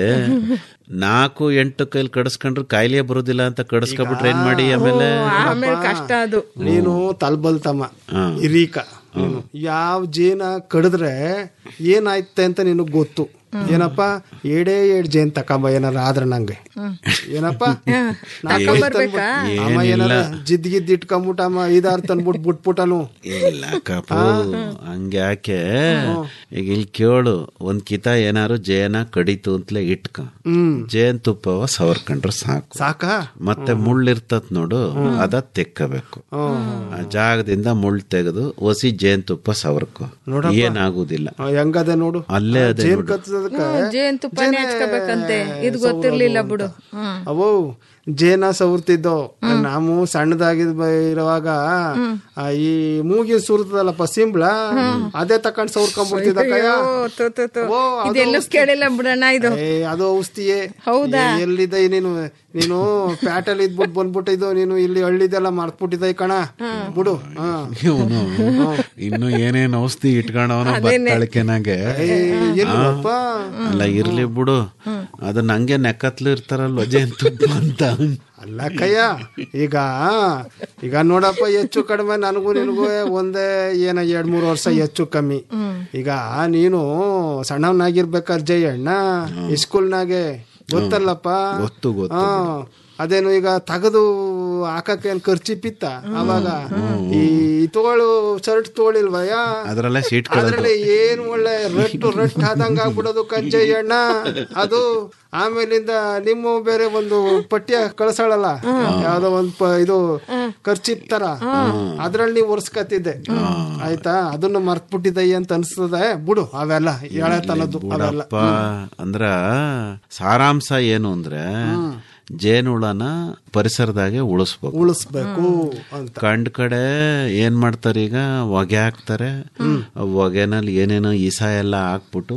ನಾಲ್ಕು ಎಂಟು ಕೈಲಿ ಕಡಿಸ್ಕೊಂಡ್ರೆ ಕಾಯಿಲೆ ಬರೋದಿಲ್ಲ ಅಂತ ಕಡಿಸ್ಕೊಬಿಟ್ರೆ ಏನ್ ಮಾಡಿ ಆಮೇಲೆ ಆಮೇಲೆ ಕಷ್ಟ ಅದು ನೀನು ತಲ್ಬಲ್ತಮ್ಮ ಇರೀಕ ನೀನು ಯಾವ ಜೇನ ಕಡಿದ್ರೆ ಏನಾಯ್ತೆ ಅಂತ ನಿನಗ್ ಗೊತ್ತು ಏನಪ್ಪ ಏಡೇ ಏಡ್ ಜೇನ್ ತಕೊಂಬ ಏನಾರ ಆದ್ರ ನಂಗೆ ಏನಪ್ಪ ನಾ ಕೈ ತಕೊಂಬರ್ಬೇಕಾ? ತಂದ್ಬಿಟ್- ಅಮ್ಮ ಏನಾರ ಜಿದ್ ಗಿದ್ ಇಟ್ಕೊಂಬಿಟ್ಟಮ್ಮ ಇದಾರ್ ತಂದ್ಬಿಟ್ ಬಿಟ್ಬಿಟ್ಟನು ಇಲ್ಲ ಕಪು ಹಂಗೆ ಯಾಕೆ ಈಗ ಇಲ್ಲಿ ಕೇಳು ಒಂದ್ ಕಿತ ಏನಾರು ಜೇನ ಕಡಿತು ಅಂತಲೇ ಇಟ್ಕ ಜೇನ್ ತುಪ್ಪವ ಸವರ್ಕೊಂಡ್ರೆ ಸಾಕು ಸಾಕ ಮತ್ತೆ ಮುಳ್ಳಿರ್ತತ್ ನೋಡು ಅದ ತೆಕ್ಕಬೇಕು ಆ ಜಾಗದಿಂದ ಮುಳ್ಳು ತೆಗೆದು ಒಸಿ ಜೇನ್ ತುಪ್ಪ ಸವರ್ಕೊ ಏನಾಗುದಿಲ್ಲ ಆ, ಹೆಂಗದೆ ನೋಡು ಅಲ್ಲೇ ಅದೇ ಜೇನ್ ನೋಡು. ಕತ್ತದಕ್ಕ ಜೇನ್ ತುಪ್ಪನೇ ಹಚ್ಕೋಬೇಕಂತೆ ಇದು ಗೊತ್ತಿರ್ಲಿಲ್ಲ ಬಿಡು ಹ್ಮ್ ಅವು ಜೇನ ಸವರ್ತಿದ್ದೋ ನಾವು ಸಣ್ಣದಾಗಿದ್ ಬ- ಇರುವಾಗ ಆ, ಈ ಮೂಗಿನ ಸುರ್ತದಲ್ಲಪ್ಪ ಸಿಂಬ್ಳ ಅದೇ ತಕೊಂಡ್ ಸವರ್ಕೊಂಡ್ಬಿಡ್ತಿದ್ದ ಕಯ್ಯ ಓ, ತು, ತು, ತು. ಓ, ಅದು ಇದೆಲ್ಲೂ ಕೇಳಿಲ್ಲ ಬಿಡಣ್ಣ ಇದು ಏ, ಅದು ಔಷಧಿಯೇ ಹೌದಾ? ಏ, ಎಲ್ಲಿದೆ ನೀನು ನೀನು ಪ್ಯಾಟಲ್ಲಿ ಇದ್ಬಿಟ್ಟು ಬಂದ್ಬಿಟ್ಟಿದ್ದು ನೀನು ಇಲ್ಲಿ ಹಳ್ಳಿದೆಲ್ಲ ಮರ್ತ್ಬಿಟ್ಟಿದ್ದ ಕಣ ಬಿಡು ಹಾ ಇವನು ಇನ್ನು ಏನೇನ್ ಔಷಧಿ ಇಟ್ಕೊಂಡವನ ಬತ್ತಾಳಿಕೆನಾಗೆ ಏ, ಎಲ್ಲಿವಪ್ಪ ಅಲ್ಲ ಇರ್ಲಿ ಬಿಡು ಅದನ್ನ ಹಂಗೆ ನೆಕ್ಕತ್ಲು ಇರ್ತಾರಲ್ವ ಜೇನ್ ತುಪ್ಪ ಅಂತ ಅಲ್ಲ ಕಯ್ಯ ಈಗ ಈಗ ನೋಡಪ್ಪ ಹೆಚ್ಚು ಕಡಿಮೆ ನನಗೂ ನಿನಗೂ ಒಂದೇ ಏನ ಎರಡ್ ಮೂರು ವರ್ಷ ಹೆಚ್ಚು ಕಮ್ಮಿ ಈಗ ನೀನು ಸಣ್ಣವನಾಗಿರ್ಬೇಕಾದ್ರೆ ಜಯಣ್ಣ ಸ್ಕೂಲ್ನಾಗೆ ಗೊತ್ತಲ್ಲಪ್ಪ ಗೊತ್ತು ಗೊತ್ತು ಹಾ ಅದೇನು ಈಗ ತೆಗೆದು ಹಾಕಕ್ಕೆ ಏನ್ ಖರ್ಚಿಪ್ಪಿತ್ತ ಅವಾಗ ಈ ತೋಳು ಶರ್ಟ್ ತೋಳಿಲ್ವಯ್ಯ ಅದ್ರಲ್ಲೇ ಸೀಟ್ ಅದ್ರಲ್ಲಿ ಏನ್ ಒಳ್ಳೆ ರಟ್ಟು ರಟ್ಟು ಆದಂಗ ಆಗ್ಬಿಡೋದು ಕಂಜಯ್ಯಣ್ಣ ಅದು ಆಮೇಲಿಂದ ನಿಮ್ಮ ಬೇರೆ ಒಂದು ಪಠ್ಯ ಕಳ್ಸಳಲ್ಲ ಯಾವ್ದೋ ಒಂದ್ ಪ- ಇದು ಖರ್ಚಿಪ್ ತರ ಅದ್ರಲ್ಲಿ ನೀವು ಒರ್ಸ್ಕತ್ತಿದ್ದೆ ಆಯ್ತಾ ಅದನ್ನು ಮರ್ತ್ಬಿಟ್ಟಿದ್ದಯ್ಯ ಅಂತ ಅನ್ಸ್ತದೆ ಬಿಡು ಅವೆಲ್ಲ ಎಳೆತನದ್ದು ಅವೆಲ್ಲ ಬಿಡಪ್ಪ ಅಂದ್ರ ಸಾರಾಂಶ ಏನು ಅಂದ್ರೆ ಜೇನುಳನ ಪರಿಸರದಾಗೆ ಉಳಿಸ್ಬೇಕು ಉಳಿಸ್ಬೇಕು ಅಂತ ಕಂಡ್ ಕಡೆ ಏನ್ ಮಾಡ್ತಾರೆ ಈಗ ಹೊಗೆ ಹಾಕ್ತಾರೆ ಆ ಹೊಗೆನಲ್ಲಿ ಏನೇನೋ ಇಸ ಎಲ್ಲ ಹಾಕ್ಬಿಟ್ಟು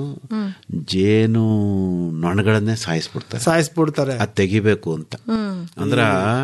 ಜೇನು ನೊಣಗಳನ್ನೇ ಸಾಯಿಸ್ಬಿಡ್ತಾರೆ ಸಾಯಿಸ್ಬಿಡ್ತಾರೆ ಅದ್ ತೆಗಿಬೇಕು ಅಂತ ಅಂದ್ರ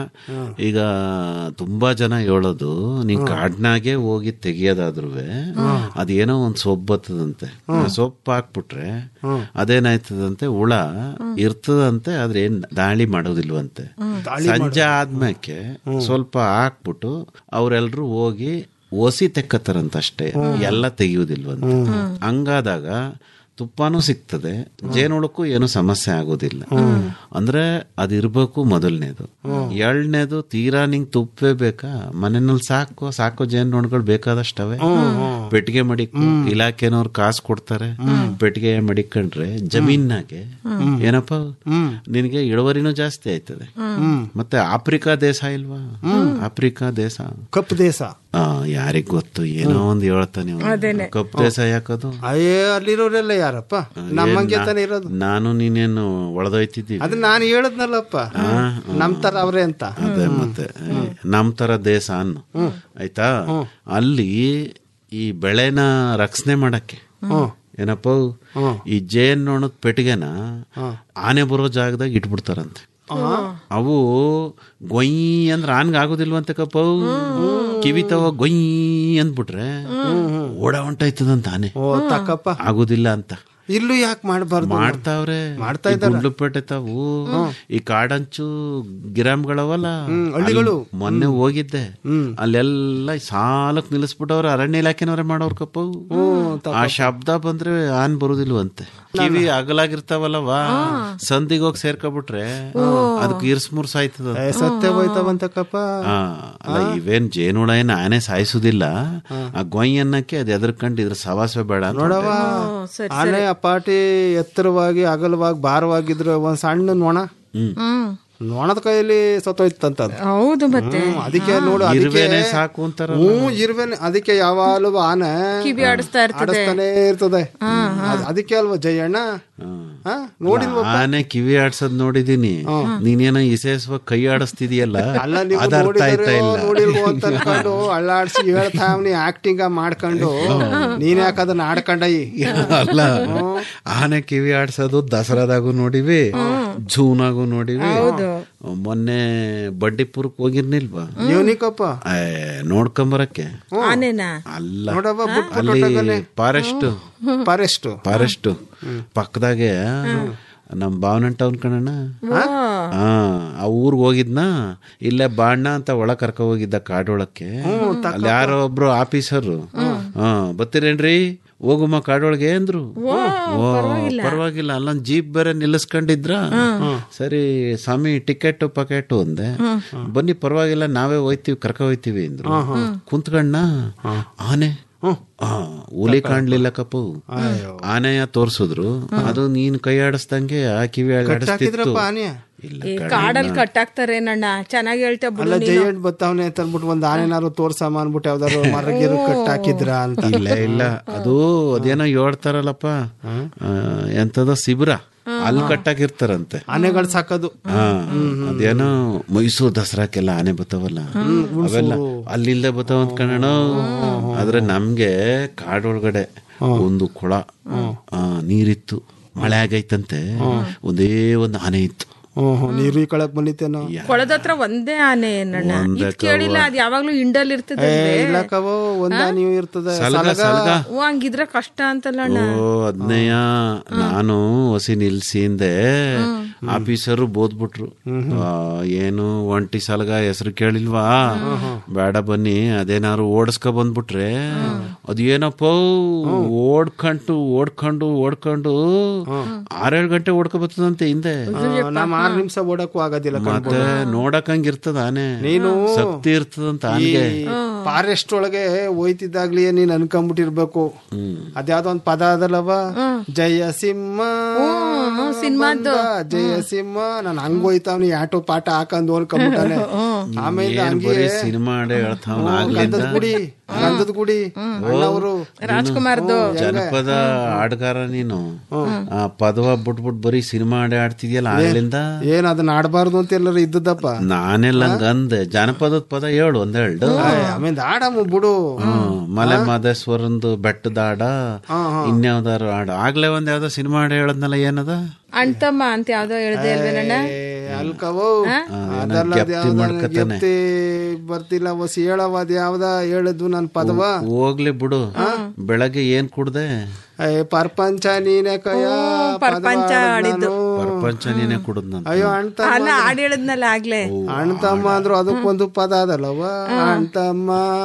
ಈಗ ತುಂಬಾ ಜನ ಹೇಳೋದು ನೀನ್ ಕಾಡ್ನಾಗೆ ಹೋಗಿ ತೆಗಿಯೋದಾದ್ರು ಅದೇನೋ ಒಂದ್ ಸೊಪ್ಪು ಬರ್ತದಂತೆ ಆ ಸೊಪ್ಪು ಹಾಕ್ಬಿಟ್ರೆ ಅದೇನಾಯ್ತದಂತೆ ಹುಳ ಇರ್ತದಂತೆ ಆದ್ರೆ ಏನ್ ದಾಳಿ ಮಾಡೋದಿಲ್ವಂತೆ ಸಂಜೆ ಆದ್ಮೇಲೆ ಸ್ವಲ್ಪ ಹಾಕ್ಬಿಟ್ಟು ಅವ್ರೆಲ್ರು ಹೋಗಿ ಒಸಿ ತೆಕ್ಕತ್ತಾರಂತ ಅಷ್ಟೇ ಎಲ್ಲ ತೆಗಿಯೋದಿಲ್ವಂತೆ ಹಂಗಾದಾಗ ತುಪ್ಪನೂ ಸಿಗ್ತದೆ ಜೇನುಳಕ್ಕೂ ಏನು ಸಮಸ್ಯೆ ಆಗೋದಿಲ್ಲ ಅಂದ್ರೆ ಅದಿರ್ಬೇಕು ಮೊದಲನೇದು ಎರಡನೇದು ತೀರಾ ನಿಂಗ್ ತುಪ್ಪೇ ಬೇಕಾ ಮನೆಯಲ್ಲಿ ಸಾಕು ಸಾಕೋ ಜೇನುನೊಣಗಳು ಬೇಕಾದಷ್ಟವೆ ಪೆಟ್ಟಿಗೆ ಮಡಿಕ್ ಇಲಾಖೆನವ್ರು ಕಾಸು ಕೊಡ್ತಾರೆ ಪೆಟ್ಟಿಗೆ ಮಡಿಕೊಂಡ್ರೆ ಜಮೀನಾಗೆ ಏನಪ್ಪ ನಿನಗೆ ಇಳುವರಿನೂ ಜಾಸ್ತಿ ಆಯ್ತದೆ ಮತ್ತೆ ಆಫ್ರಿಕಾ ದೇಶ ಇಲ್ವಾ ಆಫ್ರಿಕಾ ದೇಶ ಕಪ್ಪು ದೇಶ ಆ ಯಾರಿಗ್ ಗೊತ್ತು ಏನೋ ಒಂದ್ ಹೇಳ್ತಾನೆ ಅವ್ನು. ಕಪ್ಪು ದೇಶ ಯಾಕದು ಅಯ್ಯೇ ಅಲ್ಲಿರೋರೆಲ್ಲ ಯಾರಪ್ಪ ನಮ್ಮಂಗೆ ಏನ್ ತಾನೇ ನಾ- ಇರೋದು ನಾನು ನೀನೇನು ಒಳದೊಯ್ತಿದ್ದೀವಿ ಅದು ನಾನು ಹೇಳದ್ನಲ್ಲಪ್ಪ ನಮ್ ತರ ಅವ್ರೆ ಅಂತ ಅದೇ ಮತ್ತೆ ನಮ್ ತರ ದೇಶ ಅನ್ನು ಆಯ್ತಾ ಅಲ್ಲಿ ಈ ಬೆಳೆನ ರಕ್ಷಣೆ ಮಾಡಕ್ಕೆ ಏನಪ್ಪ ಈ ಜೇನ್ ನೋಣದ ಪೆಟ್ಟಿಗೆನ ಆನೆ ಬರೋ ಜಾಗದಾಗ ಇಟ್ಬಿಡ್ತಾರಂತೆ ಅವು ಗೊಯ್ ಅಂದ್ರೆ ಆನ್ಗ ಆಗೋದಿಲ್ವಂತೆ ಕಪ್ಪ ಕಿವಿ ತವ ಗೊಯ್ ಅಂದ್ಬಿಟ್ರೆ ಓಡ ಹೊಂಟಾಯ್ತದಂತ ಆನೆ ಓ ತಕ್ಕಪ್ಪ ಆಗೋದಿಲ್ಲ ಅಂತ ಇಲ್ಲೂ ಯಾಕೆ ಮಾಡಬಾರ್ದು ಮಾಡ್ತಾವ್ರೆ ಮಾಡ್ತಾ ಈ ಗುಂಡ್ಲುಪೇಟೆ ತಾವು ಈ ಕಾಡಂಚು ಗಿರಾಮ್ಗಳವಲ್ಲ ಹಳ್ಳಿಗಳು. ಅಲ್ಲಿ ಮೊನ್ನೆ ಹೋಗಿದ್ದೆ ಅಲ್ಲೆಲ್ಲ ಸಾಲಕ್ ನಿಲ್ಲಿಸ್ಬಿಟ್ಟವ್ರ ಅರಣ್ಯ ಇಲಾಖೆನವ್ರೆ ಮಾಡೋರ್ ಕಪ್ಪ ಆ ಶಬ್ದ ಬಂದ್ರೆ ಆನ್ ಬರುದಿಲ್ವಂತೆ ಕಿವಿ ಅಗಲಾಗಿರ್ತಾವಲ್ಲವಾ ಸಂದಿಗೆ ಹೋಗಿ ಸೇರ್ಕೊಬಿಟ್ರೆ ಅದಕ್ಕೆ ಇರ್ಸ್ ಮುರ್ಸ್ ಆಯ್ತದ ಏ, ಸತ್ಯ ಹೋಯ್ತವಂತಕ್ಕಪ್ಪ ಆ, ಅಲ್ಲ ಇವೇನ್ ಜೇನುಳ ಏನ್ ಆನೆ ಸಾಯಿಸುದಿಲ್ಲ ಆ ಗೊಯ್ ಅನ್ನಕ್ಕೆ ಅದ್ ಎದ್ರಕಂಡ್ ಇದ್ರ ಸವಾಸ ಬೇಡ ಅಂತ ನೋಡವ ಆನೆ ಆ ಪಾಟಿ ಎತ್ತರವಾಗಿ ಅಗಲವಾಗಿ ಭಾರವಾಗಿದ್ರೆ ಒಂದ್ ಸಣ್ಣ ನೊಣ ಹ್ಮ್ ನೊಣದ ಕೈಯಲ್ಲಿ ಸತ್ತೋಯ್ತಂತ ಅದು. ಹೌದು ಮತ್ತೆ ಹ್ಮ್, ಅದಕ್ಕೆ ನೋಡು ಅದಕ್ಕೆ ಇರುವೆನೆ ಸಾಕು ಅಂತಾರ ಹ್ಮ್ ಇರುವೆನೆ ಅದಕ್ಕೆ ಯಾವಾಗಲೂ ಆನೆ ಕಿವಿ ಆಡಿಸ್ತಾ ಇರ್ತದೆ ಆಡಿಸ್ತಾನೆ ಇರ್ತದೆ ಅದ್- ಅದಕ್ಕೆ ಅಲ್ವಾ ಜಯಣ್ಣ ಹಾ ನೋಡಿಲ್ವ ಆನೆ ಕಿವಿ ಆಡ್ಸೋದ್ ನೋಡಿದೀನಿ ನೀನೇನೋ ಇಸೇಸುವ ಕೈ ಆಡಿಸ್ತಿದೀಯಲ್ಲ ಅಲ್ಲ ನೀವು ಅದ್ ಅರ್ಥ ಆಯ್ತಾ ನೋಡಿದ್ರೆ ಇಲ್ಲ ನೋಡಿಲ್ವೋ ಅಂತ ಅನ್ಕೊಂಡು ಅಳ್ಳಾಡ್ಸಿ ಹೇಳ್ತಾವ್ನಿ ಆಕ್ಟಿಂಗ್ ಮಾಡ್ಕೊಂಡು ನೀನ್ ಯಾಕೆ ಅದನ್ನ ಆಡ್ಕೊಂಡಯಿ ಅಲ್ಲ ಆನೆ ಕಿವಿ ಆಡ್ಸೋದು ದಸರಾದಾಗೂ ನೋಡಿವಿ ಜೂನಾಗೂ ನೋಡಿವಿ ಮೊನ್ನೆ ಬಂಡೀಪುರಕ್ ಹೋಗಿರ್ನಿಲ್ವಾ ಇವನಿಕಪ್ಪ ಏ, ನೋಡ್ಕೊಂಬರಕ್ಕೆ ಆನೆನಾ ಅಲ್ಲ ನೋಡವ್ವ ಬಿಟ್ಬಿಟ್ಟು ಅಲ್ಲಿ ಹೊರ್ಟೋಗನೆ. ಫಾರೆಸ್ಟ್ ಫಾರೆಸ್ಟ್ ಫಾರೆಸ್ಟ್ ಪಕ್ಕದಾಗೆ ನಮ್ ಭಾವನಂಟ ಅವ್ನ್ ಕಣಣ್ಣ ಹಾ ಆ ಊರ್ಗ್ ಹೋಗಿದ್ನ ಇಲ್ಲೇ ಬಾಣ್ಣ ಅಂತ ಒಳ ಕರ್ಕ ಹೋಗಿದ್ದ ಕಾಡೊಳಕ್ಕೆ ಅಲ್ಲಿ ಯಾರೋ ಒಬ್ರು ಆಫೀಸರು ಹಾ ಬತ್ತೀರೇನ್ರಿ ಹೋಗುಮ್ಮ ಕಾಡೊಳಗೆ ಅಂದ್ರು ಓ ಪರವಾಗಿಲ್ಲ ಅಲ್ಲೊಂದ್ ಜೀಪ್ ಬೇರೆ ನಿಲ್ಲಿಸ್ಕೊಂಡಿದ್ರ ಸರಿ ಸ್ವಾಮಿ ಟಿಕೆಟ್ ಪಕೆಟ್ ಅಂದೆ ಬನ್ನಿ ಪರವಾಗಿಲ್ಲ ನಾವೇ ಹೋಯ್ತಿವಿ ಕರ್ಕ ಹೋಯ್ತಿವಿ ಅಂದ್ರು ಕುಂತ್ಕಣ್ಣ ಆನೆ ಆ, ಹುಲಿ ಕಾಣ್ಲಿಲ್ಲ ಕಪ್ಪು ಆನೆಯ ತೋರ್ಸಿದ್ರು ಅದು ನೀನ್ ಕೈ ಆಡಿಸ್ದಂಗೆ ಆ ಕಿವಿ ಆಡಿಸ್ತಿತ್ತು ಹಾಕಿದ್ರಪ್ಪ ಆನೆ ಇಲ್ಲ ಈ ಕಾಡಲ್ಲಿ ಕಟ್ಟಾಕ್ತಾರೆ ನಣ್ಣ ಚೆನ್ನಾಗಿ ಹೇಳ್ತೇವೆ ಅಲ್ಲ ಜಯಂಟ್ ಬತ್ತಾವನೆ ಅಂತ ಅಂದ್ಬಿಟ್ಟು ಒಂದ್ ಆನೆನಾರು ತೋರ್ಸಮ್ಮ ಅನ್ಬಿಟ್ಟು ಯಾವ್ದಾರು ಮರಗಿರು ಕಟ್ ಹಾಕಿದ್ರ ಅಂತ ಇಲ್ಲ ಇಲ್ಲ ಅದು ಅದೇನೋ ಹೇಳ್ತಾರಲ್ಲಪ್ಪ ಆ, ಎಂತದೋ ಶಿಬಿರ ಅಲ್ಲಿ ಕಟ್ಟಾಕಿರ್ತಾರಂತೆ ಆನೆಗಳು ಸಾಕೋದು ಹಾ ಅದೇನೋ ಮೈಸೂರು ದಸರಾಕ್ಕೆಲ್ಲ ಆನೆ ಬತ್ತಾವಲ್ಲ ಅವೆಲ್ಲ ಅಲ್ಲಿಲ್ದೆ ಬತ್ತಾವ ಅಂತ ಕಣಣ ಆದ್ರೆ ನಮ್ಗೆ ಕಾಡೊಳಗಡೆ ಒಂದು ಕೊಳ ಆ, ನೀರಿತ್ತು ಮಳೆ ಆಗೈತಂತೆ ಒಂದೇ ಒಂದು ಆನೆ ಇತ್ತು ಹ್ಮ್ ಹ್ಮ್ ನೀರು ಈ ಕಳಕ್ ಬಂದಿತ್ತೇನೋ ಕೊಳದ ಹತ್ರ ಒಂದೇ ಆನೆ ನಣ್ಣ ಒಂದೇ ಇದ್ ಕೇಳಿಲ್ಲ ಅದ್ ಯಾವಾಗ್ಲೂ ಇಂಡಲ್ ಇರ್ತದೆ ಇಲ್ಲಕವೋ ಒಂದ ನೀವು ಇರ್ತದೆ ಸಲಗ ಸಲಗ ಓ ಹಂಗಿದ್ರೆ ಕಷ್ಟ ಅಂತಲ್ಲ ಅಣ್ಣ ಓ ಅದ್ನೇಯ ನಾನು ಹೊಸಿ ನಿಲ್ಸಿಂದೆ ಆಫೀಸರು ಬೋದ್ಬಿಟ್ರು ಆ, ಏನು ಒಂಟಿ ಸಲಗ ಹೆಸರು ಕೇಳಿಲ್ವಾ ಬೇಡ ಬನ್ನಿ ಅದೇನಾರು ಓಡಿಸ್ಕೊ ಬಂದ್ಬಿಟ್ರೆ ಅದೇನಪ್ಪ ಓಡ್ಕೊಂಡು ಓಡ್ಕೊಂಡು ಓಡ್ಕೊಂಡು ಆರೇಳು ಗಂಟೆ ಓಡ್ಕೊ ಬರ್ತದಂತೆ ಹಿಂದೆ ನಮ್ ಆರ್ ನಿಮಿಷ ಓಡಕ್ಕೂ ಆಗೋದಿಲ್ಲ ಮತ್ತೆ ನೋಡಕಂಗಿರ್ತದ ಆನೆ ನೀನು ಶಕ್ತಿ ಇರ್ತದಂತ ಈ ಆನೆಗೆ ಫಾರೆಸ್ಟ್ ಒಳಗೆ ಹೋಯ್ತಿದ್ದಾಗ್ಲಿ ನೀನ್ ಅನ್ಕೊಂಡ್ಬಿಟ್ಟಿರ್ಬೇಕು ಅದ್ಯಾವ್ದೋ ಒಂದ್ ಪದ ಅದಲ್ಲವ ಜಯ ಸಿಂಹ ಸಿನಿಮಾದ್ದು ಬಂದ, ಜಯ ಸಿಂಹ ನಾನು ಹಂಗ್ ಹೋಯ್ತಾವ್ನಿ ಆಟೋ ಪಾಠ ಹಾಕೊಂಡ್ ಅನ್ಕೊಂಬಿಟ್ಟಾನೆ ಆಮೇಲೆ ಏನ್ ಹಂಗೆ ಬರೀ ಸಿನಿಮಾ ಆಡೇ ಹೇಳ್ತಾವ್ ಆಗ್ಲಿಂದ ಗಂಧದ ಗುಡಿ ಗಂಧದ ಗುಡಿ ಅಣ್ಣವರು ರಾಜ್ಕುಮಾರ್ದು ಜನಪದ ಹಾಡ್ಗಾರ ನೀನು ಆ ಪದವ ಬಿಟ್ಬಿಟ್ ಬರೀ ಸಿನಿಮಾ ಆಡೇ ಆಡ್ತಿದ್ಯಲ್ಲ ಆಗ್ಲಿಂದ ಏನ್ ಅದನ್ನ ಆಡಬಾರ್ದು ಅಂತ ಎಲ್ಲರೂ ಇದ್ದದಪ್ಪ ನಾನೆಲ್ಲ ಹಂಗ ಅಂದೆ ಜನಪದದ ಪದ ಹೇಳು ಒಂದೆರಡು ಆಮೇಲೆ ಆಡಮ್ಮ ಬಿಡು ಹ್ಮ್. ಮಲೆ ಮಾದೇಶ್ವರಂದು ಬೆಟ್ಟದ ಆಡ ಇನ್ಯಾವ್ದಾರು ಆಡ ಆಗ್ಲೇ ಒಂದ್ ಯಾವ್ದೋ ಸಿನಿಮಾ ಆಡ ಹೇಳದ್ನಲ್ಲ ಏನದ ಅಣ್ತಮ್ಮ ಅಂತ ಯಾವ್ದೋ ಹೇಳ್ದೆ ಅಲ್ವೇನಣ್ಣ ಅಲ್ಕವೋ ಅದಲ್ಲ ಅದ್ ಗೆಪ್ತಿ ಯಾವ್ದೋ ಮಾಡ್ಕತಾನೆ. ಗೆಪ್ತಿ ಬರ್ತಿಲ್ಲ ಹೊಸಿ ಹೇಳವ ಅದ್ ಯಾವ್ದ ಹೇಳಿದ್ವು ನನ್ ಪದವ ಹೋಗ್ಲಿ ಬಿಡು ಬೆಳಗ್ಗೆ ಏನ್ ಕುಡ್ದೆ ಏ ಪರ್ಪಂಚ ನೀನೆ ಕಯ ಪರ್ಪಂಚ ಆಡಿದ್ದು ಪ್ರಪಂಚ ನೀನೇ ಕುಡ್ದ್ ನಾನು ಅಯ್ಯೋ ಅಣ್ಣ ಅಲ್ಲ ಹಾಡ್ ಹೇಳಿದ್ನಲ್ಲ ಆಗ್ಲೇ ಅಣ್ಣ ತಮ್ಮ ಅಂದ್ರು ಅದಕ್ಕೊಂದು ಪದ ಅದಲ್ಲವ ಅಣ್ಣ ತಮ್ಮ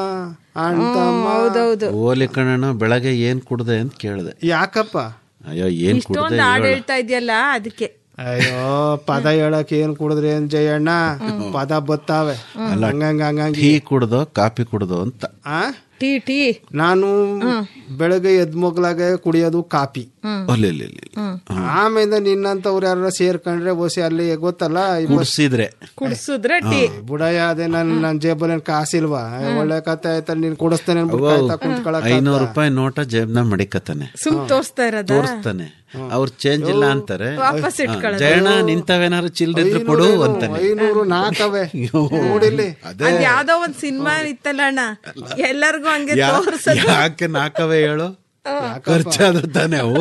ಅಣ್ಣ ತಮ್ಮ ಹೌದೌದು ಓಲಿ ಕಣಣ್ಣ ಬೆಳಗ್ಗೆ ಏನ್ ಕುಡ್ದೆ ಅಂತ ಕೇಳ್ದೆ ಯಾಕಪ್ಪ ಅಯ್ಯೋ ಏನ್ ಕುಡ್ದೆ ಇಷ್ಟೊಂದು ಹಾಡ್ ಹೇಳ್ತಾ ಇದೆಯಲ್ಲ ಅದಕ್ಕೆ ಅಯ್ಯೋ ಪದ ಹೇಳಕ್ ಏನ್ ಕುಡಿದ್ರಿ ಏನ್ ಜಯಣ್ಣ ಪದ ಬತ್ತಾವೆ ಹಂಗಂಗ ಹಂಗಂಗ ಟೀ ಕುಡ್ದೋ ಕಾಫಿ ಕುಡ್ದೋ ಅಂತ ಆ ಟೀ ಟೀ ನಾನು ಬೆಳಗ್ಗೆ ಎದ್ ಮಗ್ಲಾಗೆ ಕುಡಿಯೋದು ಕಾಪಿ ಅಲ್ಲಿ ಅಲ್ಲಿ ಅಲ್ಲಿ. ಆಮೇಲೆ ನಿನ್ನಂತವ್ರು ಯಾರ ಸೇರ್ಕೊಂಡ್ರೆ ಓಸಿ ಅಲ್ಲಿ ಗೊತ್ತಲ್ಲ ಈ ಬಸ್- ಕುಡ್ಸಿದ್ರೆ ಕುಡ್ಸುದ್ರೆ ಟೀ ಬುಡಯ್ಯ ಅದೇ ನನ್ ನನ್ ಜೇಬಲ್ಲಿ ಕಾಸಿಲ್ವಾ ಏ, ಒಳ್ಳೆ ಕತೆ ಆಯ್ತಲ್ಲ ನೀನ್ ಕೊಡಿಸ್ತೇನೆ ಅನ್ಬಿಟ್ಟು ಕಾಯ್ತಾ ಕುಂತ್ಕೊಳಕ್ ಐನೂರು ರೂಪಾಯಿ ನೋಟ ಜೇಬ್ನ ಮಡಿಕತಾನೆ ಸುಮ್ ತೋರಿಸ್ತಾ ಇರೋದ ತೋರಿಸ್ತಾನೆ ಅವ್ರ ಚೇಂಜ್ ಇಲ್ಲ ಅಂತಾರೆ ವಾಪಸ್ ಇಟ್ಕೊಳ್ಳೋದು ಜಯಣ್ಣ ನಿಂತವೇನಾರು ಚಿಲ್ರಿದ್ರೆ ಕೊಡು ಅಂತಾನೆ ಐನೂರು ನಾಲ್ಕವೆ ನೋಡಿಲ್ಲಿ ಅದ್ ಯಾವ್ದೋ ಒಂದ್ ಸಿನಿಮಾ ಇತ್ತಲ್ಲ ಅಣ್ಣ ಎಲ್ಲರಿಗೂ ಹಂಗೆ ಯಾ- ತೋರ್ಸೋದು ಯಾಕೆ ನಾಕವೇ ಹೇಳು ಖರ್ಚಾದ್ರು ತಾನೆ ಅವು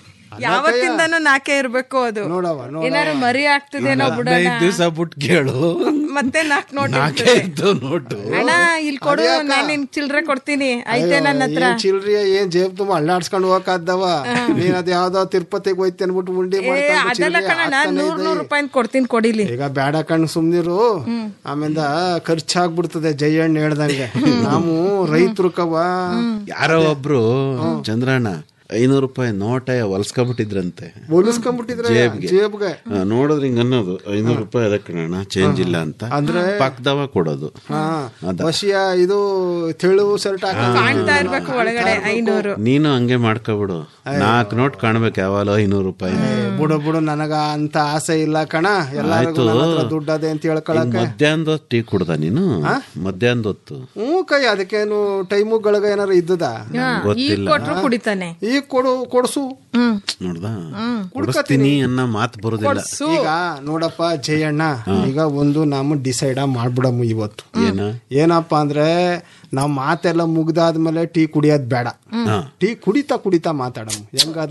ಯಾವತ್ತಿಂದನೂ ನಾಕೆ ಇರ್ಬೇಕು ಅದು ನೋಡವ ನೋಡ ಏನಾರು ಮರಿ ಆಗ್ತದೇನೋ ಬಿಡೋಣ ಹದಿನೈದು ದಿವಸ ಬಿಟ್ಟು ಕೇಳು ಮತ್ತೆ ನಾಕ್ ನೋಟ್ ನಾಕೆ ಇರ್ತದೆ. ಇದ್ದು ನೋಟು ಅಣ್ಣ ಇಲ್ಲಿ ಕೊಡು ನಾನ್ ನಿನ್ ಚಿಲ್ರೆ ಕೊಡ್ತೀನಿ ಐತೆ ನನ್ನ ಹತ್ರ ಏನ್ ಚಿಲ್ರಿಯ ಏನ್ ಜೇಬ್ ತುಂಬ ಅಳ್ಳಾಡ್ಸ್ಕೊಂಡು ಹೋಗಕ್ಕದ್ದವ ನೀನ್ ಅದ್ ಯಾವ್ದೋ ತಿರುಪತಿಗೆ ಹೋಯ್ತಿ ಅನ್ಬಿಟ್ಟು ಉಂಡಿ ಏ ಮಾಡ್ಕೊಂಡು ಅದೆಲ್ಲ ಚಿಲ್ರೆ ಕಣಣ್ಣ ಹಾಕ್ತಾನೆ ನೂರ್ ಇದೆ. ನೂರ್ ರೂಪಾಯಿ ಕೊಡ್ತೀನಿ ಕೊಡಿಲಿ ಈಗ ಬೇಡ ಕಣ್ ಸುಮ್ನಿರು ಆಮೇಲೆ ಖರ್ಚಾಗ್ಬಿಡ್ತದೆ ಜಯಣ್ಣ ಹೇಳ್ದಂಗೆ ನಾವು ರೈತರು ಕವ ಯಾರೋ ಒಬ್ರು ಚಂದ್ರಣ್ಣ ಐನೂರು ರೂಪಾಯಿ ನೋಟ ಹೊಲ್ಸ್ಕೊಬಿಟ್ಟಿದ್ರಂತೆ ಹೊಲಿಸ್ಕೊಂಡ್ಬಿಟ್ಟಿದ್ರೆ ಜೇಬ್ಗೆ. ಜೇಬ್ಗೆ ಆ, ನೋಡಿದ್ರೆ ಹಿಂಗ ಅನ್ನೋದು ಐನೂರು ರೂಪಾಯಿ ಅದಕ್ಕೆ ಕಣಣ್ಣ ಚೇಂಜ್ ಇಲ್ಲ ಅಂತ ಅಂದ್ರೆ ಪಕ್ಕದವ ಕೊಡೋದು ಹಾ ಅದ. ಬಸಿಯ ಇದು ತೆಳು ಶರ್ಟ್ ಹಾಕ ಕಾಣ್ತಾ ಇರ್ಬೇಕು ಒಳಗಡೆ ಐನೂರು ನೀನು ಹಂಗೆ ಮಾಡ್ಕೊಬಿಡು ನಾಲ್ಕು ನೋಟ್ ಕಾಣ್ಬೇಕು ಯಾವಾಗಲೂ ಐನೂರು ರೂಪಾಯಿ ಬಿಡು ಬಿಡು ನನಗ ಅಂತ ಆಸೆ ಇಲ್ಲ ಕಣ ಎಲ್ಲರಿಗೂ ನನ್ನ ಹತ್ರ ದುಡ್ಡು ಅದೇ ಅಂತ ಹೇಳ್ಕೊಳಕ ಮಧ್ಯಾಹ್ನದ ಹೊತ್ತು ಟೀ ಕುಡ್ದ ನೀನು ಮಧ್ಯಾಹ್ನದ ಹೊತ್ತು ಹ್ಞೂ ಕೈ ಅದಕ್ಕೇನು ಟೈಮುಗಳಗ ಏನಾರು ಇದ್ದದ ಈಗ ಗೊತ್ತಿಲ್ಲ ಕೊಟ್ರು ಕುಡಿತಾನೆ ಈಗ ಕೊಡು ಕೊಡ್ಸು ಹ್ಮ್ ನೋಡ್ದ ಕೊಡಿಸ್ತೀನಿ ಅನ್ನೋ ಮಾತು ಬರೋದಿಲ್ಲ ಈಗ ನೋಡಪ್ಪ ಜಯಣ್ಣ ಈಗ ಒಂದು ನಾವು ಡಿಸೈಡ್ ಮಾಡ್ಬಿಡಮ್ಮ ಇವತ್ತು ಏನ ಏನಪ್ಪ ಅಂದ್ರೆ ನಾವ್ ಮಾತೆಲ್ಲ ಮುಗ್ದಾದ್ಮೇಲೆ ಟೀ ಕುಡಿಯೋದ್ ಬೇಡ ಟೀ ಕುಡಿತಾ ಕುಡಿತಾ ಮಾತಾಡಮ್ಮ ಹೆಂಗದ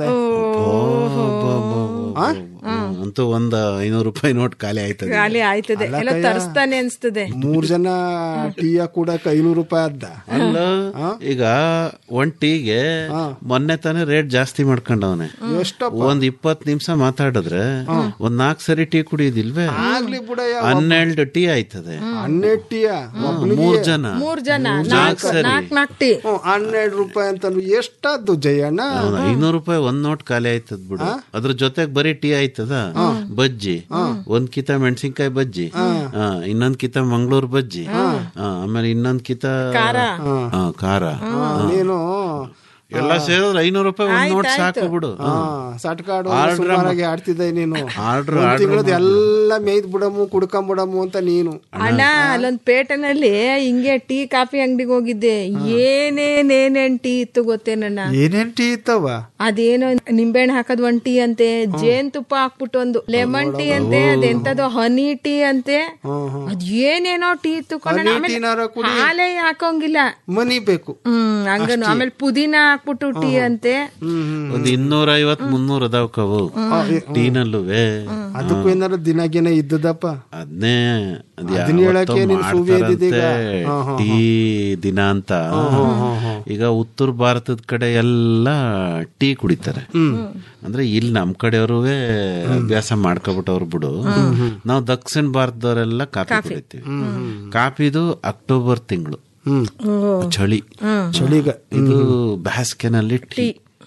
ಆ? ಅಂತೂ ಒಂದ್ ಐನೂರು ರೂಪಾಯಿ ನೋಟ್ ಖಾಲಿ ಆಯ್ತದೆ ಖಾಲಿ ಆಯ್ತದೆ ಎಲ್ಲ ತರಿಸ್ತಾನೆ ಅನ್ಸ್ತದೆ ಮೂರ್ ಜನ ಟೀಯ ಕೂಡಕ್ ಐನೂರು ರೂಪಾಯಿ ಅದ್ದ ಅಲ್ಲ ಈಗ ಒಂದ್ ಟೀಗೆ ಮೊನ್ನೆ ತಾನೇ ರೇಟ್ ಜಾಸ್ತಿ ಮಾಡ್ಕೊಂಡವನೆ ಎಷ್ಟಪ್ಪ ಒಂದ್ ಇಪ್ಪತ್ ನಿಮಿಷ ಮಾತಾಡಿದ್ರೆ ಒಂದ್ ನಾಲ್ಕು ಸರಿ ಟೀ ಕುಡಿಯೋದಿಲ್ವೇ ಆಗ್ಲಿ ಬಿಡಯ್ಯ ಹನ್ನೆರಡು ಟೀ ಆಯ್ತದೆ ಹನ್ನೆರಡು ಟೀಯ ಮೂರ್ ಜನ ಮೂರ್ ಜನ ನಾಲ್ಕು ನಾಲ್ಕ್ ಸರಿ ನಾಲ್ಕ್ ನಾಲ್ಕ್ ಟೀ ಹ್ಮ್, ಹನ್ನೆರಡು ರೂಪಾಯಿ ಅಂತ ಎಷ್ಟಾದ್ದು ಜಯಣ್ಣ ಹೌದಾ? ಐನೂರು ರೂಪಾಯಿ ಒಂದ್ ನೋಟ್ ಖಾಲಿ ಆಯ್ತದ ಬಿಡು ಅದ್ರ ಜೊತೆಗ್ ಬರೀ ಟೀ ಆಯ್ತದ ಬಜ್ಜಿ ಒಂದ್ ಕಿತ ಮೆಣಸಿನ್ಕಾಯಿ ಬಜ್ಜಿ ಆ, ಇನ್ನೊಂದ್ ಕಿತ ಮಂಗಳೂರು ಬಜ್ಜಿ ಆ, ಆಮೇಲೆ ಇನ್ನೊಂದ್ ಕಿತ ಆ, ಖಾರ ನೀನು ಎಲ್ಲ ಸೇರಿದ್ರೆ ಐನೂರು ರೂಪಾಯಿ ಒಂದ್ ನೋಟ್ ಸಾಕು ಬಿಡು ಹಾ ಸಟ್ಕಾಡು Order ಸುಮಾರಾಗಿ ಆಡ್ತಿದ್ದೆ ನೀನು ಆರ್ಡ್ರ್ ಒಂದ್ ತಿಂಗಳದ್ ಎಲ್ಲ ಮೇಯ್ದ್ ಬಿಡಮು ಕುಡ್ಕೊಂಬಿಡಮು ಅಂತ ನೀನು ಅಣ್ಣ ಅಲ್ಲೊಂದ್ ಪೇಟೆನಲ್ಲಿ ಹಿಂಗೆ ಟೀ ಕಾಫಿ ಅಂಗಡಿಗೆ ಹೋಗಿದ್ದೆ ಏನೇನೇನೇನ್ ಟೀ ಇತ್ತು ಗೊತ್ತೇನಣ್ಣ ಏನೇನ್ ಟೀ ಇತ್ತವ ಅದೇನೋ ನಿಂಬೆಹಣ್ಣು ಹಾಕದ್ ಒಂದ್ ಟೀ ಅಂತೆ ಜೇನ್ ತುಪ್ಪ ಹಾಕ್ಬಿಟ್ಟು ಒಂದು ಲೆಮನ್ ಟೀ ಅಂತೆ ಅದೆಂತದೋ ಹನಿ ಟೀ ಅಂತೆ ಅದ್ ಏನೇನೋ ಟೀ ಇತ್ತು ಕಣ ಟೀನಾರ ಕುಡಿ ಹಾಲೇ ಹಾಕೋಂಗಿಲ್ಲ ಮನಿ ಬೇಕು ಹ್ಮ್ ಹಂಗನು ಆಮೇಲೆ ಪುದೀನ ಹಾಕ್ಬಿಟ್ಟು ಟೀ ಅಂತೆ ಒಂದ್ ಇನ್ನೂರ ಐವತ್ ಮುನ್ನೂರ ಅದಾವ ಕವು ಟೀನಲ್ಲುವೆ ಅದಕ್ಕೂ ಏನಾರ ದಿನ ಗಿನ ಇದ್ದದಪ್ಪ ಅದ್ನೇ ಅದ್ ಅದನ್ನ ಹೇಳಕ್ಕೆ ಯಾವತ್ತೋ ನೀನ್ ಸುವ್ವಿ ಎದ್ದಿದ್ದೀಗ. ಮಾಡ್ತಾರಂತೆ ಹಾ, ಹಾ, ಟೀ ದಿನ ಅಂತ ಈಗ ಉತ್ತರ ಭಾರತದ ಕಡೆ ಎಲ್ಲ ಟೀ ಕುಡಿತಾರೆ ಅಂದ್ರೆ ಇಲ್ಲಿ ನಮ್ ಕಡೆಯವರು ಅಭ್ಯಾಸ ಮಾಡ್ಕೊಬಿಟ್ಟವ್ರು ಬಿಡು ನಾವು ದಕ್ಷಿಣ ಭಾರತದವರೆಲ್ಲ ಕಾಫಿ ಕುಡಿತೀವಿ ಕಾಫಿದು ಅಕ್ಟೋಬರ್ ತಿಂಗಳು ಹ್ಮ್ ಚಳಿ ಚಳಿಗ ಇದು ಬೇಸಿಗೆನಲ್ಲಿ ಟೀ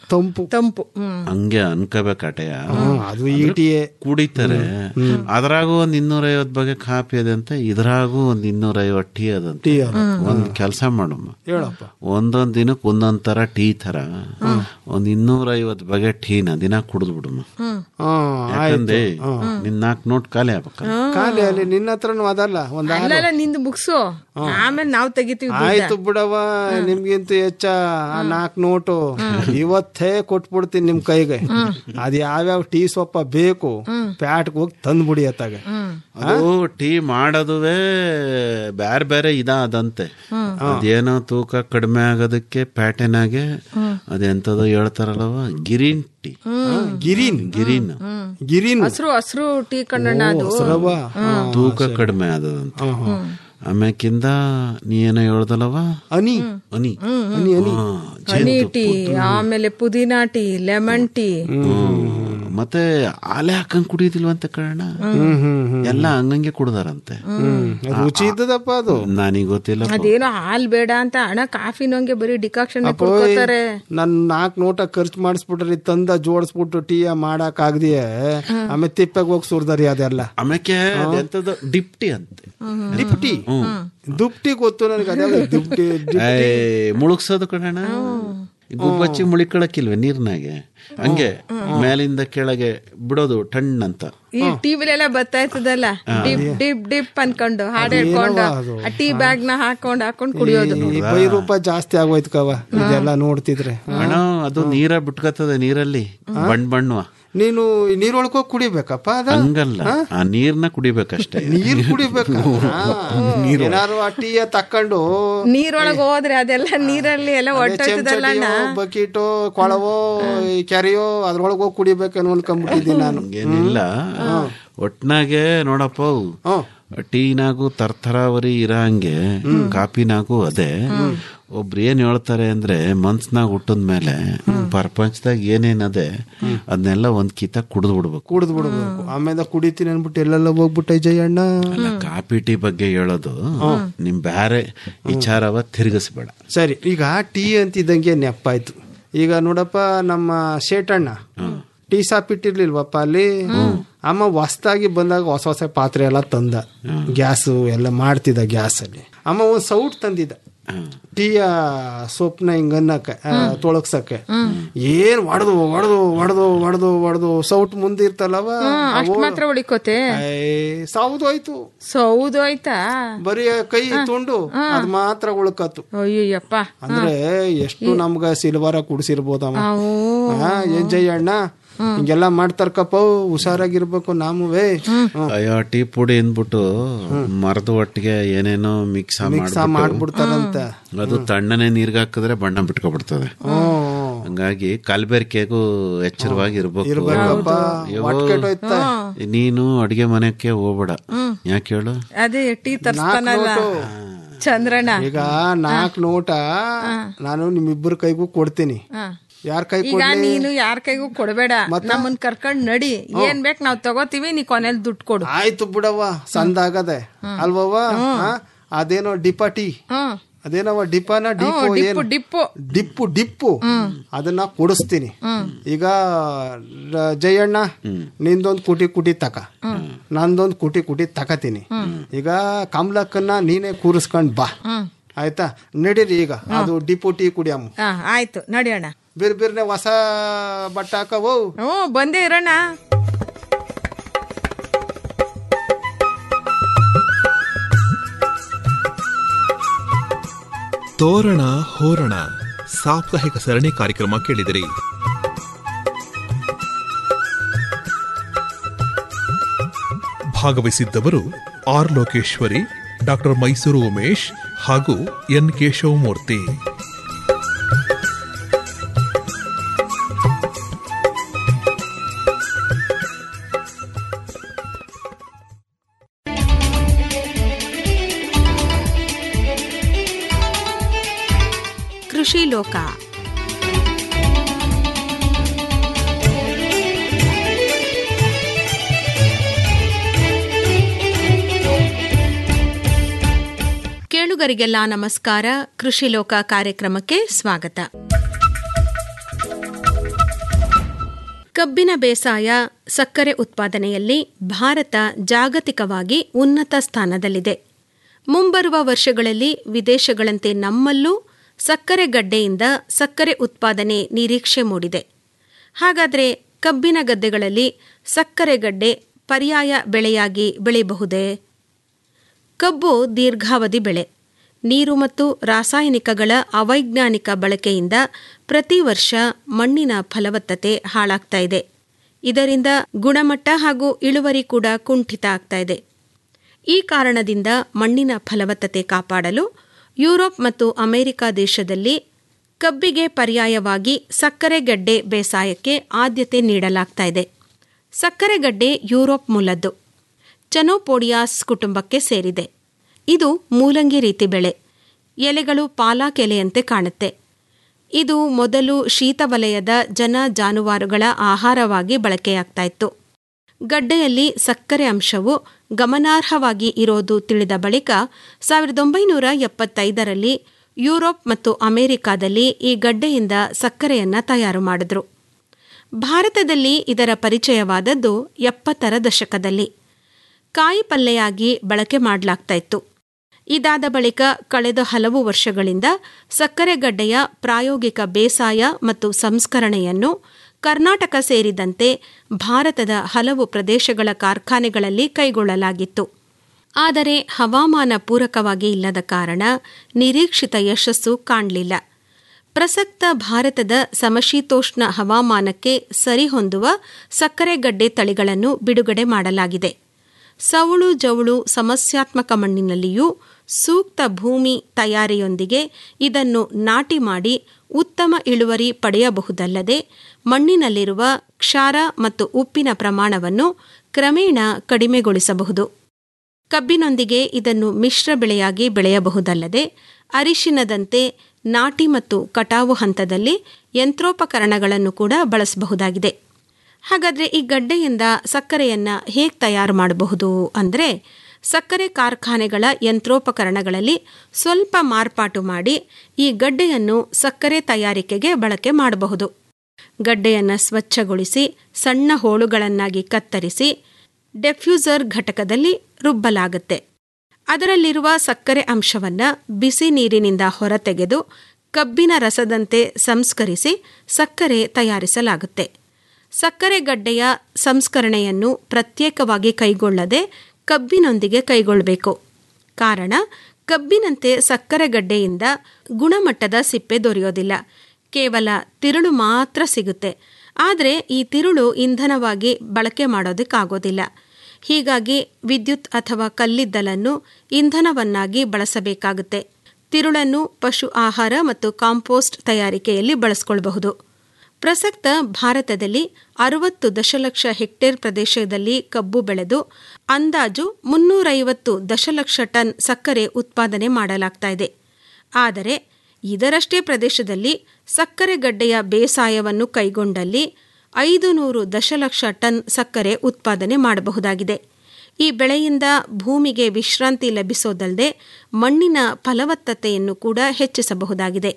ತಂಪು ತಂಪು ಹ್ಮ್ ಹಂಗೆ ಅನ್ಕೋಬೇಕಾಟೆಯ ಅದು ಈಟಿಯೇ ಕುಡಿತಾರೆ ಅದ್ರಾಗೂ ಒಂದ್ ಇನ್ನೂರೈವತ್ ಬಗೆ ಕಾಪಿ ಅದಂತೆ ಇದ್ರಾಗೂ ಒಂದ್ ಇನ್ನೂರೈವತ್ ಟೀ ಅದಂತೆ ಟೀ ಅದ. ಒಂದ್ ಕೆಲಸ ಮಾಡಮ್ಮ ಹೇಳಪ್ಪ ಒಂದೊಂದ್ ದಿನಕ್ಕೆ ಒಂದೊಂದ್ ತರ ಟೀ ತರ ಒಂದ್ ಇನ್ನೂರೈವತ್ ಬಗೆ ಟೀನ ದಿನ ಕುಡಿದ್ ಬಿಡಮ್ಮ ಹ್ಮ್ ಹಾ ಯಾಕಂದ್ರೆ ನಿನ್ ನಾಲ್ಕು ನೋಟ್ ಖಾಲಿ ಆಗ್ಬೇಕ ಖಾಲಿ ಅಲ್ಲಿ ನಿನ್ನ ಹತ್ರನು ಅದಲ್ಲ ಒಂದ್ ಆರು ಅಲ್ಲಲ್ಲ ನಿಂದು ಬುಕ್ಸು ಆಮೇಲೆ ನಾವ್ ತೆಗಿತೀವಿ ದುಡ್ಡ. ಆಯ್ತು ಬಿಡವ ನಿಮ್ಗಿಂತ ಹೆಚ್ಚ ಆ ನಾಲ್ಕು ನೋಟು ಇವತ್ತೇ ಕೊಟ್ಬಿಡ್ತೀನಿ ನಿಮ್ ಕೈಗೆ ಅದ್ ಯಾವ್ಯಾವ ಟೀ ಸೊಪ್ಪ ಬೇಕು ಪ್ಯಾಟ್ಗೆ ಹೋಗಿ ತಂದ್ಬಿಡಿ ಅತ್ತಾಗ ಅದು ಟೀ ಮಾಡೋದುವೇ ಬ್ಯಾರೆ ಬೇರೆ ಇದ ಅದಂತೆ ಅದೇನೋ ತೂಕ ಕಡಿಮೆ ಆಗೋದಕ್ಕೆ ಪ್ಯಾಟೆನಾಗೆ ಅದೆಂತದೋ ಹೇಳ್ತಾರಲ್ಲವ ಗಿರಿನ್ ಟೀ ಗಿರಿನ್ ಗಿರಿನ್ ಗಿರಿನ್ ಹಸ್ರು ಹಸ್ರು ಟೀ ಕಣ್ಣಣ್ಣ ಅದು ರವ ತೂಕ ಕಡಿಮೆ ಆದದಂತೆ ಆಮ್ಯಾಕಿಂದ ನೀ ಏನೋ ಹೇಳ್ದಲ್ಲವ ಅನಿ ಅನಿ ಅನಿ ಅನಿ ಹಾ, ಹನಿ ಜೇನುತುಪ್ಪ. ಟೀ ಆಮೇಲೆ ಪುದೀನಾ ಟೀ ಲೆಮನ್ ಟೀ ಹ್ಮ್. ಮತ್ತೆ ಆಲೆ ಹಾಕಂಗ್ ಕುಡಿಯೋದಿಲ್ವಂತೆ ಕಣ ಎಲ್ಲ ಹಂಗಂಗೆ ಕುಡ್ದಾರಂತೆ ಅದು ರುಚಿ ಇದ್ದದಪ್ಪ ಅದು ನನಗೆ ಗೊತ್ತಿಲ್ಲ ಅದೇನೋ ಹಾಲ್ ಬೇಡ ಅಂತ ಹಣ ಕಾಫಿನಂಗೆ ಬರೀ ಡಿಕಾಕ್ಷನ್ ಕುಡ್ಕೋತಾರೆ ನನ್ ನಾಲ್ಕು ನೋಟ ಖರ್ಚು ಮಾಡಿಸ್ಬಿಟ್ರಿ ತಂದ ಜೋಡಿಸ್ಬಿಟ್ಟು ಟೀಯ ಮಾಡಕ್ ಆಗದಿಯೇ ಆಮೇಲೆ ತಿಪ್ಪೆಗೆ ಹೋಗಿ ಸುರ್ದಾರಿ ಅದೆಲ್ಲ ಆಮ್ಯಾಕೆ ಎಂತದ ಡಿಪ್ಟಿ ಅಂತೆ ಡಿಪ್ಟಿ ದುಪ್ಟಿ ಗೊತ್ತು ನನಗೆ ಅದೆಲ್ಲ ದುಪ್ಟಿ ಏ, ಮುಳುಗ್ಸೋದು ಕಣ ಗುಬ್ಬಚ್ಚಿ ಮುಳಿಕೊಳಕ್ಕಿಲ್ವೇ ನೀರ್ನಾಗೆ ಹಂಗೆ ಮೇಲಿಂದ ಕೆಳಗೆ ಬಿಡೋದು ಟಣ್ ಅಂತ ಈ ಟಿವಿಲೆಲ್ಲ ಬರ್ತಾ ಇರ್ತದಲ್ಲ ಡಿಪ್ ಡಿಪ್ ಡಿಪ್ ಅನ್ಕೊಂಡು ಹಾಡ್ ಹೇಳ್ಕೊಂಡು ಆ ಟೀ ಬ್ಯಾಗ್ ನ ಹಾಕೊಂಡ್ ಹಾಕೊಂಡ್ ಕುಡಿಯೋದು ಈ ಬೈರೂಪ ಜಾಸ್ತಿ ಆಗೋಯ್ತು ಕವ ಇದೆಲ್ಲ ನೋಡ್ತಿದ್ರೆ ಅಣ್ಣ ಅದು ನೀರ ಬಿಟ್ಕತ್ತದ ನೀರಲ್ಲಿ ಬಣ್ಣ ಬಣ್ಣವ ನೀನು ಈ ನೀರೊಳಗೋಗಿ ಕುಡಿಬೇಕಪ್ಪ ಅದ ಹಂಗಲ್ಲ ಆ ನೀರ್ನ ಕುಡಿಬೇಕಷ್ಟೇ ನೀರ್ ಕುಡಿಬೇಕ ಏನಾರು ಆ ಟೀಯ ತಕೊಂಡು ನೀರೊಳಗ್ ಹೋದ್ರೆ ಅದೆಲ್ಲ ನೀರಲ್ಲಿ ಎಲ್ಲ ಹೊಟ್ಟೋಯ್ತದಲ್ಲ ಅಣ್ಣ ಬಕೀಟು ಕೊಳವೋ ಈ ಕೆರೆಯೋ ಅದ್ರೊಳಗೆ ಹೋಗಿ ಕುಡಿಬೇಕೇನೋ ಅನ್ಕೊಂಡ್ಬಿಟ್ಟಿದ್ದೀನಿ ನಾನು ಏನಿಲ್ಲ ಒಟ್ನಾಗೆ ನೋಡಪ್ಪ ಅವು ಟೀನಾಗೂ ತರ್ತರಾವರಿ ಇರಂಗೆ ಕಾಪಿನಾಗೂ ಅದೇ ಒಬ್ರು ಏನ್ ಹೇಳ್ತಾರೆ ಅಂದ್ರೆ ಮನ್ಸ್ನಾಗ ಹುಟ್ಟದ ಮೇಲೆ ಪ್ರಪಂಚದಾಗ ಏನೇನದೆ ಅದನ್ನೆಲ್ಲ ಒಂದ್ ಕಿತ ಕುಡಿದು ಬಿಡ್ಬೇಕು ಕುಡಿದು ಬಿಡ್ಬೇಕು ಆಮೇಲೆ ಕುಡಿತೀನಿ ಅನ್ಬಿಟ್ಟು ಎಲ್ಲೆಲ್ಲ ಹೋಗ್ಬಿಟ್ಟೆ ಜಯಣ್ಣ ಅಲ್ಲ ಕಾಪಿ ಟೀ ಬಗ್ಗೆ ಹೇಳೋದು ನಿಮ್ ಬ್ಯಾರೆ ವಿಚಾರವ ತಿರುಗಿಸ್ಬೇಡ ಸರಿ ಈಗ ಟೀ ಅಂತಿದ್ದಂಗೆ ನೆಪ್ಪಾಯ್ತು ಈಗ ನೋಡಪ್ಪ ನಮ್ಮ ಶೇಟಣ್ಣ ಟೀ ಸಾಪ್ ಇಟ್ಟಿರ್ಲಿಲ್ವಪ್ಪ ಅಲ್ಲಿ ಅಮ್ಮ ಹೊಸ್ದಾಗಿ ಬಂದಾಗ ಹೊಸ ಹೊಸ ಪಾತ್ರೆ ಎಲ್ಲ ತಂದ ಗ್ಯಾಸು ಎಲ್ಲ ಮಾಡ್ತಿದ್ದ ಗ್ಯಾಸ್ ಅಲ್ಲಿ ಅಮ್ಮ ಒಂದ್ ಸೌಟ್ ತಂದಿದ್ದ ಟೀಯ ಸೊಪ್ನ ಹಿಂಗ ಅನ್ನಕ್ಕೆ ಆ, ತೊಳಗ್ಸಕ್ಕೆ ಏನ್ ಒಡ್ದು ಒಡ್ದು ಒಡ್ದು ಒಡ್ದು ಒಡ್ದು ಸೌಟ್ ಮುಂದೆ ಇರ್ತಲ್ಲವ ಅಷ್ಟ್ ಮಾತ್ರ ಉಳಿಕೋತೆ ಸೌದು ಹೋಯ್ತು ಸೌದು ಆಯ್ತಾ ಬರೀ ಕೈ ತುಂಡು ಅದ್ ಮಾತ್ರ ಉಳ್ಕತ್ತು ಅಯ್ಯಯ್ಯಪ್ಪ ಅಂದ್ರೆ ಎಷ್ಟು ನಮ್ಗ ಸಿಲ್ವಾರ ಕುಡಿಸಿರ್ಬೋದಮ್ಮ ಅವು ಹಾ, ಏನ್ ಜಯಣ್ಣ ಹಿಂಗೆಲ್ಲ ಮಾಡ್ತಾರಕಪ್ಪ ಹುಷಾರಾಗಿರ್ಬೇಕು ನಾಮುವೇ ಅಯ್ಯೋ ಟೀ ಪುಡಿ ಅಂದ್ಬಿಟ್ಟು ಮರದ ಒಟ್ಟಿಗೆ ಏನೇನೋ ಮಿಕ್ಸ್ ಮಿಕ್ಸ ಮಾಡ್ಬಿಡ್ತಾರಂತ ಅದು ತಣ್ಣನೆ ನೀರ್ಗೆ ಹಾಕಿದ್ರೆ ಬಣ್ಣ ಬಿಟ್ಕೊಬಿಡ್ತದೆ ಹಂಗಾಗಿ ಕಲ್ಬೆರ್ಕೆಗೂ ಎಚ್ಚರವಾಗಿ ಇರ್ಬೇಕು ಇರ್ಬೇಕಪ್ಪ ಅಯ್ಯೋ, ಒಟ್ ಕೆಟ್ಟೋಯ್ತ ನೀನು ಅಡಿಗೆ ಮನೆಗೆ ಹೋಗ್ಬೇಡ ಯಾಕೆ ಹೇಳು ಅದೇ ಟೀ ತರ್ಸ್ತಾನಲ್ಲ ಚಂದ್ರಣ್ಣ ಈಗ ನಾಲ್ಕು ನೋಟ ನಾನು ನಿಮ್ಮಿಬ್ಬರ ಕೈಗೂ ಕೊಡ್ತೀನಿ ಹ. ಯಾರ ಕೈ ಈಗ ನೀನು ಯಾರ ಕೈಗೂ ಕೊಡಬೇಡ ನಮ್ಮನ್ ಕರ್ಕೊಂಡ್ ನಡಿ ಏನ್ ಬೇಕ್ ನಾವ್ ತಗೋತೀವಿ ನೀ ಕೊನೆಲ್ ದುಡ್ಡು ಕೊಡು ಆಯ್ತು ಬಿಡವ್ವ ಸಂದಾಗದೆ ಅಲ್ವವ್ವ ಹಾ? ಅದೇನೋ ಡಿಪಾಟಿ ಹ್ಮ್ ಅದೇನವ ಡಿಪಾನ ಡಿಪೋ ಡಿಪ್ಪು ಏನು ಡಿಪ್ಪು ಡಿಪ್ಪು ಡಿಪ್ಪು ಅದನ್ನ ಕೊಡಿಸ್ತೀನಿ ಈಗ ರ- ಜಯಣ್ಣ ನಿಂದೊಂದ್ ಕುಟಿ ಕುಟಿ ತಕ ನಂದೊಂದ್ ಕುಟಿ ಕುಟಿ ತಕತೀನಿ ಈಗ ಕಮಲಕ್ಕನ್ನ ನೀನೇ ಕೂರಿಸ್ಕೊಂಡ್ ಬಾ ಆಯ್ತಾ ನಡೀರಿ ಈಗ ಅದು ಡಿಪು ಟೀ ಕುಡಿಯಮ್ಮ ಹಾ ಆಯ್ತು ನಡಿಯೋಣ ಬೇರೆ ಬೇರೆ ಹೊಸ ಬಟ್ಟೆ ಹಾಕವು ಹ್ಞೂ ಬಂದೇ ಇರೋಣ ತೋರಣ ಹೋರಣ ಸಾಪ್ತಾಹಿಕ ಸರಣಿ ಕಾರ್ಯಕ್ರಮ ಕೇಳಿದಿರಿ ಭಾಗವಹಿಸಿದ್ದವರು ಆರ್ ಲೋಕೇಶ್ವರಿ ಡಾಕ್ಟರ್ ಮೈಸೂರು ಉಮೇಶ್ ಹಾಗೂ ಎನ್ ಕೇಶವಮೂರ್ತಿ ಕೃಷಿ ಲೋಕ ಕೇಳುಗರಿಗೆಲ್ಲ ನಮಸ್ಕಾರ ಕೃಷಿ ಲೋಕ ಕಾರ್ಯಕ್ರಮಕ್ಕೆ ಸ್ವಾಗತ ಕಬ್ಬಿನ ಬೇಸಾಯ ಸಕ್ಕರೆ ಉತ್ಪಾದನೆಯಲ್ಲಿ ಭಾರತ ಜಾಗತಿಕವಾಗಿ ಉನ್ನತ ಸ್ಥಾನದಲ್ಲಿದೆ ಮುಂಬರುವ ವರ್ಷಗಳಲ್ಲಿ ವಿದೇಶಗಳಂತೆ ನಮ್ಮಲ್ಲೂ ಸಕ್ಕರೆ ಗಡ್ಡೆಯಿಂದ ಸಕ್ಕರೆ ಉತ್ಪಾದನೆ ನಿರೀಕ್ಷೆ ಮೂಡಿದೆ ಹಾಗಾದರೆ ಕಬ್ಬಿನ ಗದ್ದೆಗಳಲ್ಲಿ ಸಕ್ಕರೆ ಗಡ್ಡೆ ಪರ್ಯಾಯ ಬೆಳೆಯಾಗಿ ಬೆಳೆಯಬಹುದೇ ಕಬ್ಬು ದೀರ್ಘಾವಧಿ ಬೆಳೆ ನೀರು ಮತ್ತು ರಾಸಾಯನಿಕಗಳ ಅವೈಜ್ಞಾನಿಕ ಬಳಕೆಯಿಂದ ಪ್ರತಿ ವರ್ಷ ಮಣ್ಣಿನ ಫಲವತ್ತತೆ ಹಾಳಾಗ್ತಾ ಇದೆ ಇದರಿಂದ ಗುಣಮಟ್ಟ ಹಾಗೂ ಇಳುವರಿ ಕೂಡ ಕುಂಠಿತ ಆಗ್ತಾ ಇದೆ ಈ ಕಾರಣದಿಂದ ಮಣ್ಣಿನ ಫಲವತ್ತತೆ ಕಾಪಾಡಲು ಯುರೋಪ್ ಮತ್ತು ಅಮೆರಿಕ ದೇಶದಲ್ಲಿ ಕಬ್ಬಿಗೆ ಪರ್ಯಾಯವಾಗಿ ಸಕ್ಕರೆಗಡ್ಡೆ ಬೇಸಾಯಕ್ಕೆ ಆದ್ಯತೆ ನೀಡಲಾಗ್ತಾ ಇದೆ ಸಕ್ಕರೆಗಡ್ಡೆ ಯುರೋಪ್ ಮೂಲದ್ದು ಚನೋಪೋಡಿಯಾಸ್ ಕುಟುಂಬಕ್ಕೆ ಸೇರಿದೆ ಇದು ಮೂಲಂಗಿ ರೀತಿ ಬೆಳೆ ಎಲೆಗಳು ಪಾಲಾಕ್ ಎಲೆಯಂತೆ ಕಾಣುತ್ತೆ ಇದು ಮೊದಲು ಶೀತವಲಯದ ಜನ ಜಾನುವಾರುಗಳ ಆಹಾರವಾಗಿ ಬಳಕೆಯಾಗ್ತಾ ಇತ್ತು ಗಡ್ಡೆಯಲ್ಲಿ ಸಕ್ಕರೆ ಅಂಶವು ಗಮನಾರ್ಹವಾಗಿ ಇರೋದು ತಿಳಿದ ಬಳಿಕ ಸಾವಿರದ ಒಂಬೈನೂರ ಎಪ್ಪತ್ತೈದರಲ್ಲಿ ಯುರೋಪ್ ಮತ್ತು ಅಮೆರಿಕಾದಲ್ಲಿ ಈ ಗಡ್ಡೆಯಿಂದ ಸಕ್ಕರೆಯನ್ನ ತಯಾರು ಮಾಡಿದ್ರು ಭಾರತದಲ್ಲಿ ಇದರ ಪರಿಚಯವಾದದ್ದು ಎಪ್ಪತ್ತರ ದಶಕದಲ್ಲಿ ಕಾಯಿ ಪಲ್ಲೆಯಾಗಿ ಬಳಕೆ ಮಾಡಲಾಗ್ತಾ ಇತ್ತು ಇದಾದ ಬಳಿಕ ಕಳೆದ ಹಲವು ವರ್ಷಗಳಿಂದ ಸಕ್ಕರೆಗಡ್ಡೆಯ ಪ್ರಾಯೋಗಿಕ ಬೇಸಾಯ ಮತ್ತು ಸಂಸ್ಕರಣೆಯನ್ನು ಕರ್ನಾಟಕ ಸೇರಿದಂತೆ ಭಾರತದ ಹಲವು ಪ್ರದೇಶಗಳ ಕಾರ್ಖಾನೆಗಳಲ್ಲಿ ಕೈಗೊಳ್ಳಲಾಗಿತ್ತು ಆದರೆ ಹವಾಮಾನ ಪೂರಕವಾಗಿ ಇಲ್ಲದ ಕಾರಣ ನಿರೀಕ್ಷಿತ ಯಶಸ್ಸು ಕಾಣಲಿಲ್ಲ ಪ್ರಸಕ್ತ ಭಾರತದ ಸಮಶೀತೋಷ್ಣ ಹವಾಮಾನಕ್ಕೆ ಸರಿಹೊಂದುವ ಸಕ್ಕರೆಗಡ್ಡೆ ತಳಿಗಳನ್ನು ಬಿಡುಗಡೆ ಮಾಡಲಾಗಿದೆ ಸವಳು ಜವಳು ಸಮಸ್ಯಾತ್ಮಕ ಮಣ್ಣಿನಲ್ಲಿಯೂ ಸೂಕ್ತ ಭೂಮಿ ತಯಾರಿಯೊಂದಿಗೆ ಇದನ್ನು ನಾಟಿ ಮಾಡಿ ಉತ್ತಮ ಇಳುವರಿ ಪಡೆಯಬಹುದಲ್ಲದೆ ಮಣ್ಣಿನಲ್ಲಿರುವ ಕ್ಷಾರ ಮತ್ತು ಉಪ್ಪಿನ ಪ್ರಮಾಣವನ್ನು ಕ್ರಮೇಣ ಕಡಿಮೆಗೊಳಿಸಬಹುದು ಕಬ್ಬಿನೊಂದಿಗೆ ಇದನ್ನು ಮಿಶ್ರ ಬೆಳೆಯಾಗಿ ಬೆಳೆಯಬಹುದಲ್ಲದೆ ಅರಿಶಿನದಂತೆ ನಾಟಿ ಮತ್ತು ಕಟಾವು ಹಂತದಲ್ಲಿ ಯಂತ್ರೋಪಕರಣಗಳನ್ನು ಕೂಡ ಬಳಸಬಹುದಾಗಿದೆ ಹಾಗಾದರೆ ಈ ಗಡ್ಡೆಯಿಂದ ಸಕ್ಕರೆಯನ್ನು ಹೇಗೆ ತಯಾರು ಮಾಡಬಹುದು ಅಂದರೆ ಸಕ್ಕರೆ ಕಾರ್ಖಾನೆಗಳ ಯಂತ್ರೋಪಕರಣಗಳಲ್ಲಿ ಸ್ವಲ್ಪ ಮಾರ್ಪಾಟು ಮಾಡಿ ಈ ಗಡ್ಡೆಯನ್ನು ಸಕ್ಕರೆ ತಯಾರಿಕೆಗೆ ಬಳಕೆ ಮಾಡಬಹುದು ಗಡ್ಡೆಯನ್ನು ಸ್ವಚ್ಛಗೊಳಿಸಿ ಸಣ್ಣ ಹೋಳುಗಳನ್ನಾಗಿ ಕತ್ತರಿಸಿ ಡೆಫ್ಯೂಸರ್ ಘಟಕದಲ್ಲಿ ರುಬ್ಬಲಾಗುತ್ತೆ ಅದರಲ್ಲಿರುವ ಸಕ್ಕರೆ ಅಂಶವನ್ನು ಬಿಸಿ ನೀರಿನಿಂದ ಹೊರತೆಗೆದು ಕಬ್ಬಿನ ರಸದಂತೆ ಸಂಸ್ಕರಿಸಿ ಸಕ್ಕರೆ ತಯಾರಿಸಲಾಗುತ್ತೆ ಸಕ್ಕರೆ ಗಡ್ಡೆಯ ಸಂಸ್ಕರಣೆಯನ್ನು ಪ್ರತ್ಯೇಕವಾಗಿ ಕೈಗೊಳ್ಳದೆ ಕಬ್ಬಿನೊಂದಿಗೆ ಕೈಗೊಳ್ಳಬೇಕು ಕಾರಣ ಕಬ್ಬಿನಂತೆ ಸಕ್ಕರೆ ಗಡ್ಡೆಯಿಂದ ಗುಣಮಟ್ಟದ ಸಿಪ್ಪೆ ದೊರೆಯೋದಿಲ್ಲ ಕೇವಲ ತಿರುಳು ಮಾತ್ರ ಸಿಗುತ್ತೆ ಆದರೆ ಈ ತಿರುಳು ಇಂಧನವಾಗಿ ಬಳಕೆ ಮಾಡೋದಕ್ಕಾಗೋದಿಲ್ಲ ಹೀಗಾಗಿ ವಿದ್ಯುತ್ ಅಥವಾ ಕಲ್ಲಿದ್ದಲನ್ನು ಇಂಧನವನ್ನಾಗಿ ಬಳಸಬೇಕಾಗುತ್ತೆ ತಿರುಳನ್ನು ಪಶು ಆಹಾರ ಮತ್ತು ಕಾಂಪೋಸ್ಟ್ ತಯಾರಿಕೆಯಲ್ಲಿ ಬಳಸಿಕೊಳ್ಳಬಹುದು ಪ್ರಸಕ್ತ ಭಾರತದಲ್ಲಿ ಅರವತ್ತು ದಶಲಕ್ಷ ಹೆಕ್ಟೇರ್ ಪ್ರದೇಶದಲ್ಲಿ ಕಬ್ಬು ಬೆಳೆದು ಅಂದಾಜು ಮುನ್ನೂರೈವತ್ತು ದಶಲಕ್ಷ ಟನ್ ಸಕ್ಕರೆ ಉತ್ಪಾದನೆ ಮಾಡಲಾಗ್ತಾ ಇದೆ ಆದರೆ ಇದರಷ್ಟೇ ಪ್ರದೇಶದಲ್ಲಿ ಸಕ್ಕರೆ ಗಡ್ಡೆಯ ಬೇಸಾಯವನ್ನು ಕೈಗೊಂಡಲ್ಲಿ ಐದು ನೂರು ದಶಲಕ್ಷ ಟನ್ ಸಕ್ಕರೆ ಉತ್ಪಾದನೆ ಮಾಡಬಹುದಾಗಿದೆ ಈ ಬೆಳೆಯಿಂದ ಭೂಮಿಗೆ ವಿಶ್ರಾಂತಿ ಲಭಿಸೋದಲ್ಲದೆ ಮಣ್ಣಿನ ಫಲವತ್ತತೆಯನ್ನು ಕೂಡ ಹೆಚ್ಚಿಸಬಹುದಾಗಿದೆ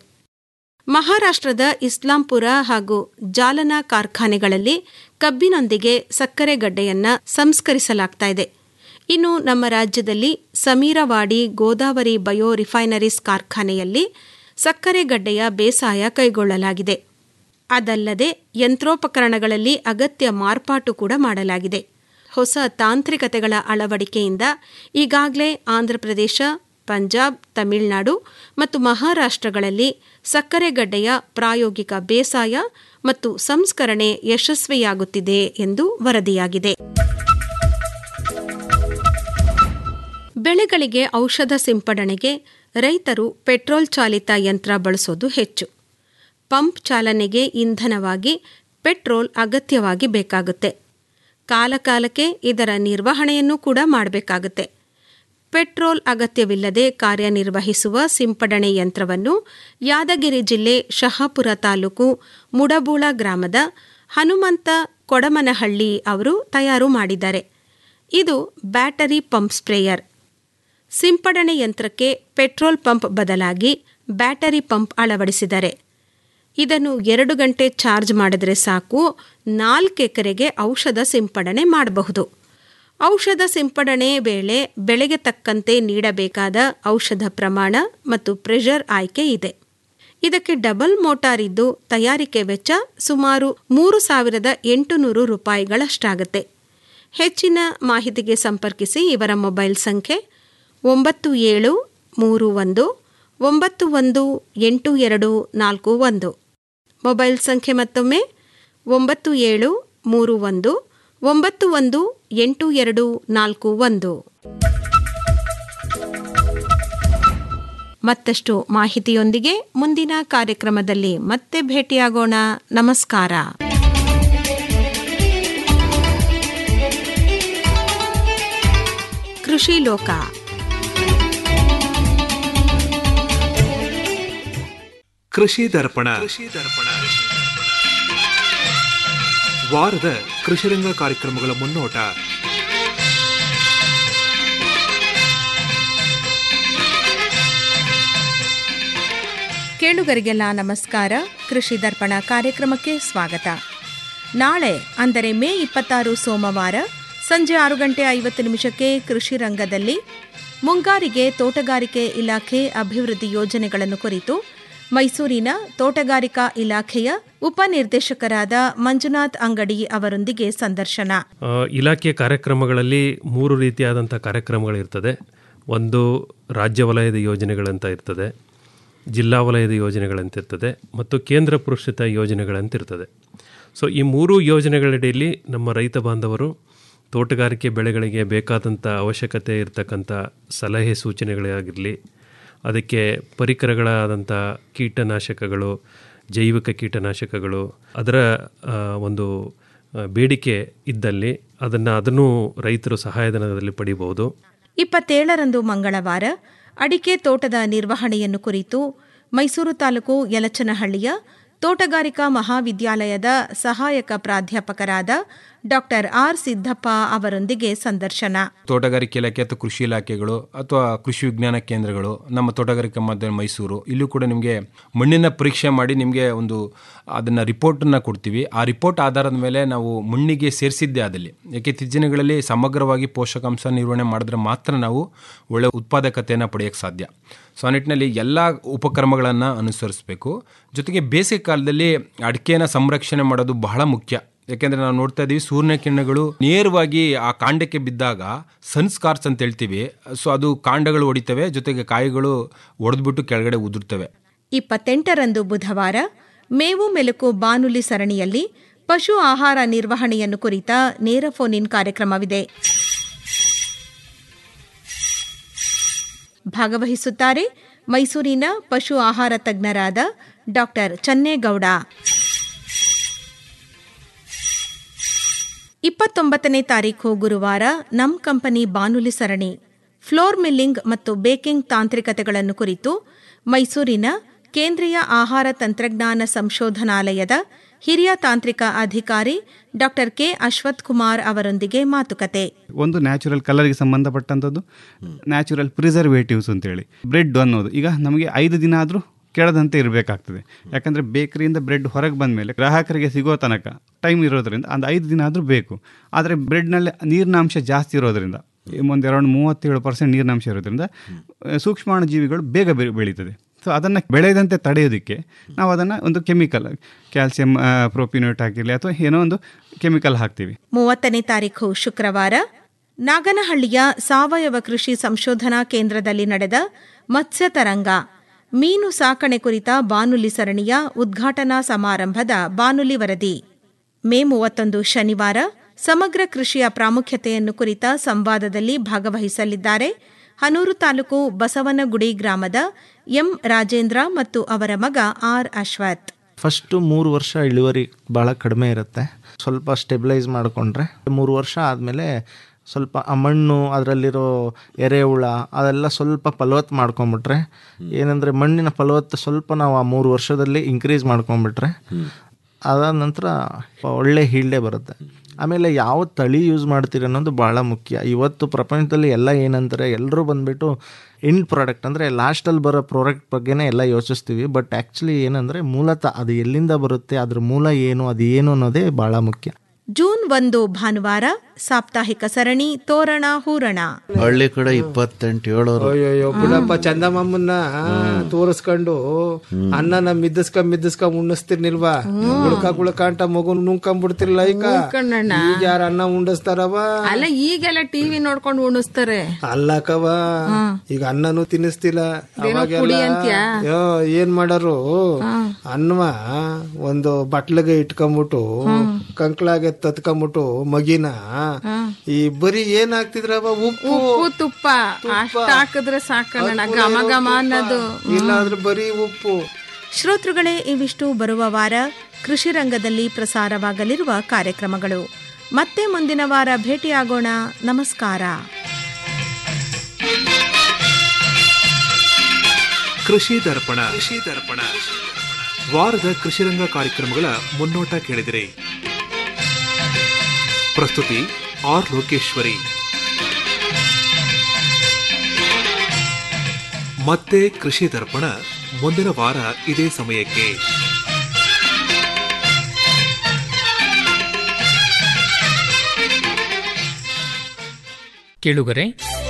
ಮಹಾರಾಷ್ಟ್ರದ ಇಸ್ಲಾಂಪುರ ಹಾಗೂ ಜಾಲನಾ ಕಾರ್ಖಾನೆಗಳಲ್ಲಿ ಕಬ್ಬಿನೊಂದಿಗೆ ಸಕ್ಕರೆ ಗಡ್ಡೆಯನ್ನ ಸಂಸ್ಕರಿಸಲಾಗ್ತಾ ಇದೆ ಇನ್ನು ನಮ್ಮ ರಾಜ್ಯದಲ್ಲಿ ಸಮೀರವಾಡಿ ಗೋದಾವರಿ ಬಯೋ ರಿಫೈನರೀಸ್ ಕಾರ್ಖಾನೆಯಲ್ಲಿ ಸಕ್ಕರೆ ಗಡ್ಡೆಯ ಬೇಸಾಯ ಕೈಗೊಳ್ಳಲಾಗಿದೆ ಅದಲ್ಲದೆ ಯಂತ್ರೋಪಕರಣಗಳಲ್ಲಿ ಅಗತ್ಯ ಮಾರ್ಪಾಟು ಕೂಡ ಮಾಡಲಾಗಿದೆ ಹೊಸ ತಾಂತ್ರಿಕತೆಗಳ ಅಳವಡಿಕೆಯಿಂದ ಈಗಾಗಲೇ ಆಂಧ್ರಪ್ರದೇಶ ಪಂಜಾಬ್ ತಮಿಳುನಾಡು ಮತ್ತು ಮಹಾರಾಷ್ಟ್ರಗಳಲ್ಲಿ ಸಕ್ಕರೆಗಡ್ಡೆಯ ಪ್ರಾಯೋಗಿಕ ಬೇಸಾಯ ಮತ್ತು ಸಂಸ್ಕರಣೆ ಯಶಸ್ವಿಯಾಗುತ್ತಿದೆ ಎಂದು ವರದಿಯಾಗಿದೆ ಬೆಳೆಗಳಿಗೆ ಔಷಧ ಸಿಂಪಡಣೆಗೆ ರೈತರು ಪೆಟ್ರೋಲ್ ಚಾಲಿತ ಯಂತ್ರ ಬಳಸೋದು ಹೆಚ್ಚು ಪಂಪ್ ಚಾಲನೆಗೆ ಇಂಧನವಾಗಿ ಪೆಟ್ರೋಲ್ ಅಗತ್ಯವಾಗಿ ಬೇಕಾಗುತ್ತೆ ಕಾಲಕಾಲಕ್ಕೆ ಇದರ ನಿರ್ವಹಣೆಯನ್ನು ಕೂಡ ಮಾಡಬೇಕಾಗುತ್ತೆ ಪೆಟ್ರೋಲ್ ಅಗತ್ಯವಿಲ್ಲದೆ ಕಾರ್ಯನಿರ್ವಹಿಸುವ ಸಿಂಪಡಣೆ ಯಂತ್ರವನ್ನು ಯಾದಗಿರಿ ಜಿಲ್ಲೆ ಶಹಾಪುರ ತಾಲೂಕು ಮುಡಬೂಳ ಗ್ರಾಮದ ಹನುಮಂತ ಕೊಡಮನಹಳ್ಳಿ ಅವರು ತಯಾರು ಮಾಡಿದ್ದಾರೆ ಇದು ಬ್ಯಾಟರಿ ಪಂಪ್ ಸ್ಪ್ರೇಯರ್ ಸಿಂಪಡಣೆ ಯಂತ್ರಕ್ಕೆ ಪೆಟ್ರೋಲ್ ಪಂಪ್ ಬದಲಾಗಿ ಬ್ಯಾಟರಿ ಪಂಪ್ ಅಳವಡಿಸಿದ್ದಾರೆ ಇದನ್ನು ಎರಡು ಗಂಟೆ ಚಾರ್ಜ್ ಮಾಡಿದ್ರೆ ಸಾಕು ನಾಲ್ಕು ಎಕರೆಗೆ ಔಷಧ ಸಿಂಪಡಣೆ ಮಾಡಬಹುದು ಔಷಧ ಸಿಂಪಡಣೆ ವೇಳೆ ಬೆಳೆಗೆ ತಕ್ಕಂತೆ ನೀಡಬೇಕಾದ ಔಷಧ ಪ್ರಮಾಣ ಮತ್ತು ಪ್ರೆಷರ್ ಆಯ್ಕೆ ಇದೆ ಇದಕ್ಕೆ ಡಬಲ್ ಮೋಟಾರ್ ಇದ್ದು ತಯಾರಿಕೆ ವೆಚ್ಚ ಸುಮಾರು ಮೂರು ಸಾವಿರದ ಎಂಟುನೂರು ರೂಪಾಯಿಗಳಷ್ಟಾಗುತ್ತೆ ಹೆಚ್ಚಿನ ಮಾಹಿತಿಗೆ ಸಂಪರ್ಕಿಸಿ ಇವರ ಮೊಬೈಲ್ ಸಂಖ್ಯೆ ಒಂಬತ್ತು ಏಳು ಮೂರು ಒಂದು ಒಂಬತ್ತು ಒಂದು ಎಂಟು ಎರಡು ನಾಲ್ಕು ಒಂದು ಮೊಬೈಲ್ ಸಂಖ್ಯೆ ಮತ್ತೊಮ್ಮೆ ಒಂಬತ್ತು ಏಳು ಮೂರು ಒಂದು ಒಂಬತ್ತು ಒಂದು ಎಂಟು ಎರಡು ನಾಲ್ಕು ಒಂದು ಮತ್ತಷ್ಟು ಮಾಹಿತಿಯೊಂದಿಗೆ ಮುಂದಿನ ಕಾರ್ಯಕ್ರಮದಲ್ಲಿ ಮತ್ತೆ ಭೇಟಿಯಾಗೋಣ ನಮಸ್ಕಾರ ಕೃಷಿ ಲೋಕ ಕೃಷಿ ದರ್ಪಣ ವಾರದ ಕೃಷಿರಂಗ ಕಾರ್ಯಕ್ರಮಗಳ ಮುನ್ನೋಟ ಕೇಳುಗರಿಗೆಲ್ಲ ನಮಸ್ಕಾರ ಕೃಷಿ ದರ್ಪಣ ಕಾರ್ಯಕ್ರಮಕ್ಕೆ ಸ್ವಾಗತ ನಾಳೆ ಅಂದರೆ ಮೇ ಇಪ್ಪತ್ತಾರು ಸೋಮವಾರ ಸಂಜೆ ಆರು ಗಂಟೆ ಐವತ್ತು ನಿಮಿಷಕ್ಕೆ ಕೃಷಿ ರಂಗದಲ್ಲಿ ಮುಂಗಾರಿಗೆ ತೋಟಗಾರಿಕೆ ಇಲಾಖೆ ಅಭಿವೃದ್ಧಿ ಯೋಜನೆಗಳನ್ನು ಕುರಿತು ಮೈಸೂರಿನ ತೋಟಗಾರಿಕಾ ಇಲಾಖೆಯ ಉಪನಿರ್ದೇಶಕರಾದ ಮಂಜುನಾಥ್ ಅಂಗಡಿ ಅವರೊಂದಿಗೆ ಸಂದರ್ಶನ ಆ, ಇಲಾಖೆಯ ಕಾರ್ಯಕ್ರಮಗಳಲ್ಲಿ ಮೂರು ರೀತಿಯಾದಂಥ ಕಾರ್ಯಕ್ರಮಗಳಿರ್ತದೆ ಒಂದು ರಾಜ್ಯ ವಲಯದ ಯೋಜನೆಗಳಂತ ಇರ್ತದೆ ಜಿಲ್ಲಾ ವಲಯದ ಯೋಜನೆಗಳಂತ ಇರ್ತದೆ ಮತ್ತು ಕೇಂದ್ರ ಪುರಸ್ಕೃತ ಯೋಜನೆಗಳಂತ ಇರ್ತದೆ ಸೊ ಈ ಮೂರು ಯೋಜನೆಗಳಡಿಯಲ್ಲಿ ನಮ್ಮ ರೈತ ಬಾಂಧವರು ತೋಟಗಾರಿಕೆ ಬೆಳೆಗಳಿಗೆ ಬೇಕಾದಂಥ ಅವಶ್ಯಕತೆ ಇರತಕ್ಕಂಥ ಸಲಹೆ ಸೂಚನೆಗಳಾಗಿರಲಿ ಅದಕ್ಕೆ ಪರಿಕರಗಳಾದಂಥ ಕೀಟನಾಶಕಗಳು ಜೈವಿಕ ಕೀಟನಾಶಕಗಳು ಅದರ ಆ, ಒಂದು ಆ, ಬೇಡಿಕೆ ಇದ್ದಲ್ಲಿ ಅದನ್ನು ಅದನ್ನು ರೈತರು ಸಹಾಯಧನದಲ್ಲಿ ಪಡಿಬಹುದು ಇಪ್ಪತ್ತೇಳರಂದು ಮಂಗಳವಾರ ಅಡಿಕೆ ತೋಟದ ನಿರ್ವಹಣೆಯನ್ನು ಕುರಿತು ಮೈಸೂರು ತಾಲೂಕು ಯಲಚನಹಳ್ಳಿಯ ತೋಟಗಾರಿಕಾ ಮಹಾವಿದ್ಯಾಲಯದ ಸಹಾಯಕ ಪ್ರಾಧ್ಯಾಪಕರಾದ ಡಾಕ್ಟರ್ ಆರ್ ಸಿದ್ದಪ್ಪ ಅವರೊಂದಿಗೆ ಸಂದರ್ಶನ ತೋಟಗಾರಿಕೆ ಇಲಾಖೆ ಅಥವಾ ಕೃಷಿ ಇಲಾಖೆಗಳು ಅಥವಾ ಕೃಷಿ ವಿಜ್ಞಾನ ಕೇಂದ್ರಗಳು ನಮ್ಮ ತೋಟಗಾರಿಕೆ ಮಧ್ಯ ಮೈಸೂರು ಇಲ್ಲೂ ಕೂಡ ನಿಮಗೆ ಮಣ್ಣಿನ ಪರೀಕ್ಷೆ ಮಾಡಿ ನಿಮಗೆ ಒಂದು ಅದನ್ನು ರಿಪೋರ್ಟನ್ನು ಕೊಡ್ತೀವಿ ಆ ರಿಪೋರ್ಟ್ ಆಧಾರದ ಮೇಲೆ ನಾವು ಮಣ್ಣಿಗೆ ಸೇರಿಸಿದ್ದೇ ಆದಲ್ಲಿ ಯಾಕೆ ಇತ್ತೀಚಿನಗಳಲ್ಲಿ ಸಮಗ್ರವಾಗಿ ಪೋಷಕಾಂಶ ನಿರ್ವಹಣೆ ಮಾಡಿದ್ರೆ ಮಾತ್ರ ನಾವು ಒಳ್ಳೆ ಉತ್ಪಾದಕತೆಯನ್ನು ಪಡೆಯೋಕ್ಕೆ ಸಾಧ್ಯ ಸೊ ಆ ನಿಟ್ಟಿನಲ್ಲಿ ಎಲ್ಲ ಉಪಕ್ರಮಗಳನ್ನು ಅನುಸರಿಸಬೇಕು ಜೊತೆಗೆ ಬೇಸಿಗೆ ಕಾಲದಲ್ಲಿ ಅಡಿಕೆನ ಸಂರಕ್ಷಣೆ ಮಾಡೋದು ಬಹಳ ಮುಖ್ಯ ಯಾಕೆಂದ್ರೆ ನಾವು ನೋಡ್ತಾ ಇದೀವಿ ಸೂರ್ಯನ ಕಿರಣಗಳು ನೇರವಾಗಿ ಆ ಕಾಂಡಕ್ಕೆ ಬಿದ್ದಾಗ ಸನ್ಸ್ಕಾರ್ಸ್ ಅಂತ ಹೇಳ್ತೀವಿ ಸೊ ಅದು ಕಾಂಡಗಳು ಹೊಡಿತವೆ ಜೊತೆಗೆ ಕಾಯಿಗಳು ಒಡೆದ್ಬಿಟ್ಟು ಕೆಳಗಡೆ ಉದುರ್ತವೆ ಇಪ್ಪತ್ತೆಂಟರಂದು ಬುಧವಾರ ಮೇವು ಮೆಲುಕು ಬಾನುಲಿ ಸರಣಿಯಲ್ಲಿ ಪಶು ಆಹಾರ ನಿರ್ವಹಣೆಯನ್ನು ಕುರಿತ ನೇರ ಫೋನ್ ಇನ್ ಕಾರ್ಯಕ್ರಮವಿದೆ ಭಾಗವಹಿಸುತ್ತಾರೆ ಮೈಸೂರಿನ ಪಶು ಆಹಾರ ತಜ್ಞರಾದ ಡಾಕ್ಟರ್ ಚನ್ನೇಗೌಡ ಇಪ್ಪತ್ತೊಂಬತ್ತನೇ ತಾರೀಖು ಗುರುವಾರ ನಮ್ ಕಂಪನಿ ಬಾನುಲಿ ಸರಣಿ ಫ್ಲೋರ್ ಮಿಲ್ಲಿಂಗ್ ಮತ್ತು ಬೇಕಿಂಗ್ ತಾಂತ್ರಿಕತೆಗಳನ್ನು ಕುರಿತು ಮೈಸೂರಿನ ಕೇಂದ್ರೀಯ ಆಹಾರ ತಂತ್ರಜ್ಞಾನ ಸಂಶೋಧನಾಲಯದ ಹಿರಿಯ ತಾಂತ್ರಿಕ ಅಧಿಕಾರಿ ಡಾಕ್ಟರ್ ಕೆ ಅಶ್ವಥ್ ಕುಮಾರ್ ಅವರೊಂದಿಗೆ ಮಾತುಕತೆ ಒಂದು ನ್ಯಾಚುರಲ್ ಕಲರ್ಗೆ ಸಂಬಂಧಪಟ್ಟಂಥದ್ದು ನ್ಯಾಚುರಲ್ ಪ್ರಿಸರ್ವೇಟಿವ್ಸ್ ಅಂತೇಳಿ ಬ್ರೆಡ್ ಅನ್ನೋದು ಈಗ ನಮಗೆ ಐದು ದಿನ ಆದರೂ ಕೆಳದಂತೆ ಇರಬೇಕಾಗ್ತದೆ ಯಾಕಂದರೆ ಬೇಕರಿಯಿಂದ ಬ್ರೆಡ್ ಹೊರಗೆ ಬಂದ ಮೇಲೆ ಗ್ರಾಹಕರಿಗೆ ಸಿಗೋ ತನಕ ಟೈಮ್ ಇರೋದ್ರಿಂದ ಒಂದು ಐದು ದಿನ ಆದರೂ ಬೇಕು ಆದರೆ ಬ್ರೆಡ್ನಲ್ಲಿ ನೀರಿನಾಂಶ ಜಾಸ್ತಿ ಇರೋದ್ರಿಂದ ಒಂದು ಅರೌಂಡ್ ಮೂವತ್ತೇಳು ಪರ್ಸೆಂಟ್ ನೀರಿನಾಂಶ ಇರೋದ್ರಿಂದ ಆ, ಸೂಕ್ಷ್ಮಾಣು ಜೀವಿಗಳು ಬೇಗ ಬೆ- ಬೆಳೀತದೆ ಸೊ ಅದನ್ನು ಬೆಳೆಯದಂತೆ ತಡೆಯೋದಕ್ಕೆ ನಾವು ಅದನ್ನು ಒಂದು ಕೆಮಿಕಲ್ ಕ್ಯಾಲ್ಸಿಯಂ ಪ್ರೋಪಿನೋಟ್ ಆಗಿರಲಿ ಅಥವಾ ಏನೋ ಒಂದು ಕೆಮಿಕಲ್ ಹಾಕ್ತೀವಿ ಮೂವತ್ತನೇ ತಾರೀಖು ಶುಕ್ರವಾರ ನಾಗನಹಳ್ಳಿಯ ಸಾವಯವ ಕೃಷಿ ಸಂಶೋಧನಾ ಕೇಂದ್ರದಲ್ಲಿ ನಡೆದ ಮತ್ಸ್ಯ ತರಂಗ ಮೀನು ಸಾಕಣೆ ಕುರಿತ ಬಾನುಲಿ ಸರಣಿಯ ಉದ್ಘಾಟನಾ ಸಮಾರಂಭದ ಬಾನುಲಿ ವರದಿ ಮೇ ಮೂವತ್ತೊಂದು ಶನಿವಾರ ಸಮಗ್ರ ಕೃಷಿಯ ಪ್ರಾಮುಖ್ಯತೆಯನ್ನು ಕುರಿತ ಸಂವಾದದಲ್ಲಿ ಭಾಗವಹಿಸಲಿದ್ದಾರೆ ಹನೂರು ತಾಲೂಕು ಬಸವನಗುಡಿ ಗ್ರಾಮದ ಎಂ ರಾಜೇಂದ್ರ ಮತ್ತು ಅವರ ಮಗ ಆರ್ ಅಶ್ವಥ್ ಫಸ್ಟು ಮೂರು ವರ್ಷ ಇಳುವರಿ ಭಾಳ ಕಡಿಮೆ ಇರುತ್ತೆ ಸ್ವಲ್ಪ ಸ್ಟೆಬಿಲೈಸ್ ಮಾಡಿಕೊಂಡ್ರೆ ಮೂರು ವರ್ಷ ಆದಮೇಲೆ ಸ್ವಲ್ಪ ಆ ಮಣ್ಣು ಅದರಲ್ಲಿರೋ ಎರೆಹುಳ ಅದೆಲ್ಲ ಸ್ವಲ್ಪ ಫಲವತ್ತು ಮಾಡ್ಕೊಂಬಿಟ್ರೆ ಏನಂದರೆ ಮಣ್ಣಿನ ಫಲವತ್ತು ಸ್ವಲ್ಪ ನಾವು ಆ ಮೂರು ವರ್ಷದಲ್ಲಿ ಇನ್ಕ್ರೀಸ್ ಮಾಡ್ಕೊಂಬಿಟ್ರೆ ಅದಾದ ನಂತರ ಒಳ್ಳೆ ಹೀಲ್ಡೇ ಬರುತ್ತೆ ಆಮೇಲೆ ಯಾವ ತಳಿ ಯೂಸ್ ಮಾಡ್ತೀರಿ ಅನ್ನೋದು ಭಾಳ ಮುಖ್ಯ ಇವತ್ತು ಪ್ರಪಂಚದಲ್ಲಿ ಎಲ್ಲ ಏನಂತಾರೆ ಎಲ್ಲರೂ ಬಂದ್ಬಿಟ್ಟು ಎಂಡ್ ಪ್ರಾಡಕ್ಟ್ ಅಂದರೆ ಲಾಸ್ಟಲ್ಲಿ ಬರೋ ಪ್ರಾಡಕ್ಟ್ ಬಗ್ಗೆನೇ ಎಲ್ಲ ಯೋಚಿಸ್ತೀವಿ ಬಟ್ ಆ್ಯಕ್ಚುಲಿ ಏನಂದರೆ ಮೂಲತಃ ಅದು ಎಲ್ಲಿಂದ ಬರುತ್ತೆ ಅದ್ರ ಮೂಲ ಏನು ಅದು ಏನು ಅನ್ನೋದೇ ಭಾಳ ಮುಖ್ಯ ಜೂನ್ ಒಂದು ಭಾನುವಾರ ಸಾಪ್ತಾಹಿಕ ಸರಣಿ ತೋರಣ ಹೂರಣ ಹಳ್ಳಿ ಕಡೆ ಇಪ್ಪತ್ತೆಂಟು ಹೇಳೋರು ಅಯ್ಯೋ ಬಿಡಪ್ಪ ಚಂದಮ್ಮಮ್ಮನ್ನ ತೋರಿಸ್ಕೊಂಡು ಅನ್ನನ ಮಿದ್ದಿಸ್ಕ ಮಿದ್ದಿಸ್ಕ ಉಣ್ಣಿಸ್ತಿರ್ನಿಲ್ವಾ ಗುಳ್ಕ ಗುಳ್ಕ ಅಂತ ಮಗು ನುಂಕೊಂಡ್ಬಿಡ್ತಿರ್ಲ ಈಗ ಕಣ್ಣಣ್ಣ. ಈಗ ಯಾರ ಅನ್ನ ಉಂಡಿಸ್ತಾರವ ಅಲ್ಲ ಈಗೆಲ್ಲ ಟಿವಿ ನೋಡ್ಕೊಂಡು ಉಣಿಸ್ತಾರೆ ಅಲ್ಲ ಕವ ಈಗ ಅನ್ನನು ತಿನ್ನಿಸ್ತಿಲ್ಲ ಇದೇನೋ ಪುಡಿ ಅಂತ್ಯಾ? ಅಯ್ಯೋ ಏನ್ ಮಾಡಾರು ಅನ್ನವ ಒಂದು ಬಟ್ಲಿಗೆ ಇಟ್ಕೊಂಬಿಟ್ಟು ಕಂಕ್ಳಾಗೆ ತತ್ಕೊಂಬಿಟ್ಟು ಮಗಿನ ಈ ಬರೀ ಏನ್ ಹಾಕ್ತಿದ್ರವ ಉಪ್ಪು ಉಪ್ಪು ತುಪ್ಪ ಅಷ್ಟ ಹಾಕಿದ್ರೆ ಸಾಕಣ್ಣ ಘಮ ಘಮ ಅನ್ನೋದು ಇಲ್ಲ ಅಂದ್ರೆ ಬರೀ ಉಪ್ಪು ಶ್ರೋತೃಗಳೇ ಇವಿಷ್ಟು ಬರುವ ವಾರ ಕೃಷಿ ರಂಗದಲ್ಲಿ ಪ್ರಸಾರವಾಗಲಿರುವ ಕಾರ್ಯಕ್ರಮಗಳು ಮತ್ತೆ ಮುಂದಿನ ವಾರ ಭೇಟಿಯಾಗೋಣ ನಮಸ್ಕಾರ ಕೃಷಿ ದರ್ಪಣ ಕೃಷಿ ದರ್ಪಣ ವಾರದ ಕೃಷಿರಂಗ ಕಾರ್ಯಕ್ರಮಗಳ ಮುನ್ನೋಟ ಕೇಳಿದಿರಿ ಪ್ರಸ್ತುತಿ ಆರ್ ಲೋಕೇಶ್ವರಿ ಮತ್ತೆ ಕೃಷಿ ದರ್ಪಣ ಮುಂದಿನ ವಾರ ಇದೇ ಸಮಯಕ್ಕೆ ಕೇಳುಗರೆ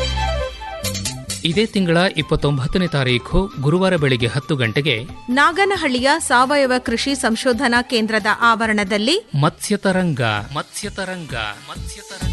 ಇದೇ ತಿಂಗಳ ಇಪ್ಪತ್ತೊಂಬತ್ತನೇ ತಾರೀಖು ಗುರುವಾರ ಬೆಳಿಗ್ಗೆ ಹತ್ತು ಗಂಟೆಗೆ ನಾಗನಹಳ್ಳಿಯ ಸಾವಯವ ಕೃಷಿ ಸಂಶೋಧನಾ ಕೇಂದ್ರದ ಆವರಣದಲ್ಲಿ ಮತ್ಸ್ಯತರಂಗ ಮತ್ಸ್ಯತರಂಗ ಮತ್ಸ್ಯತರಂಗ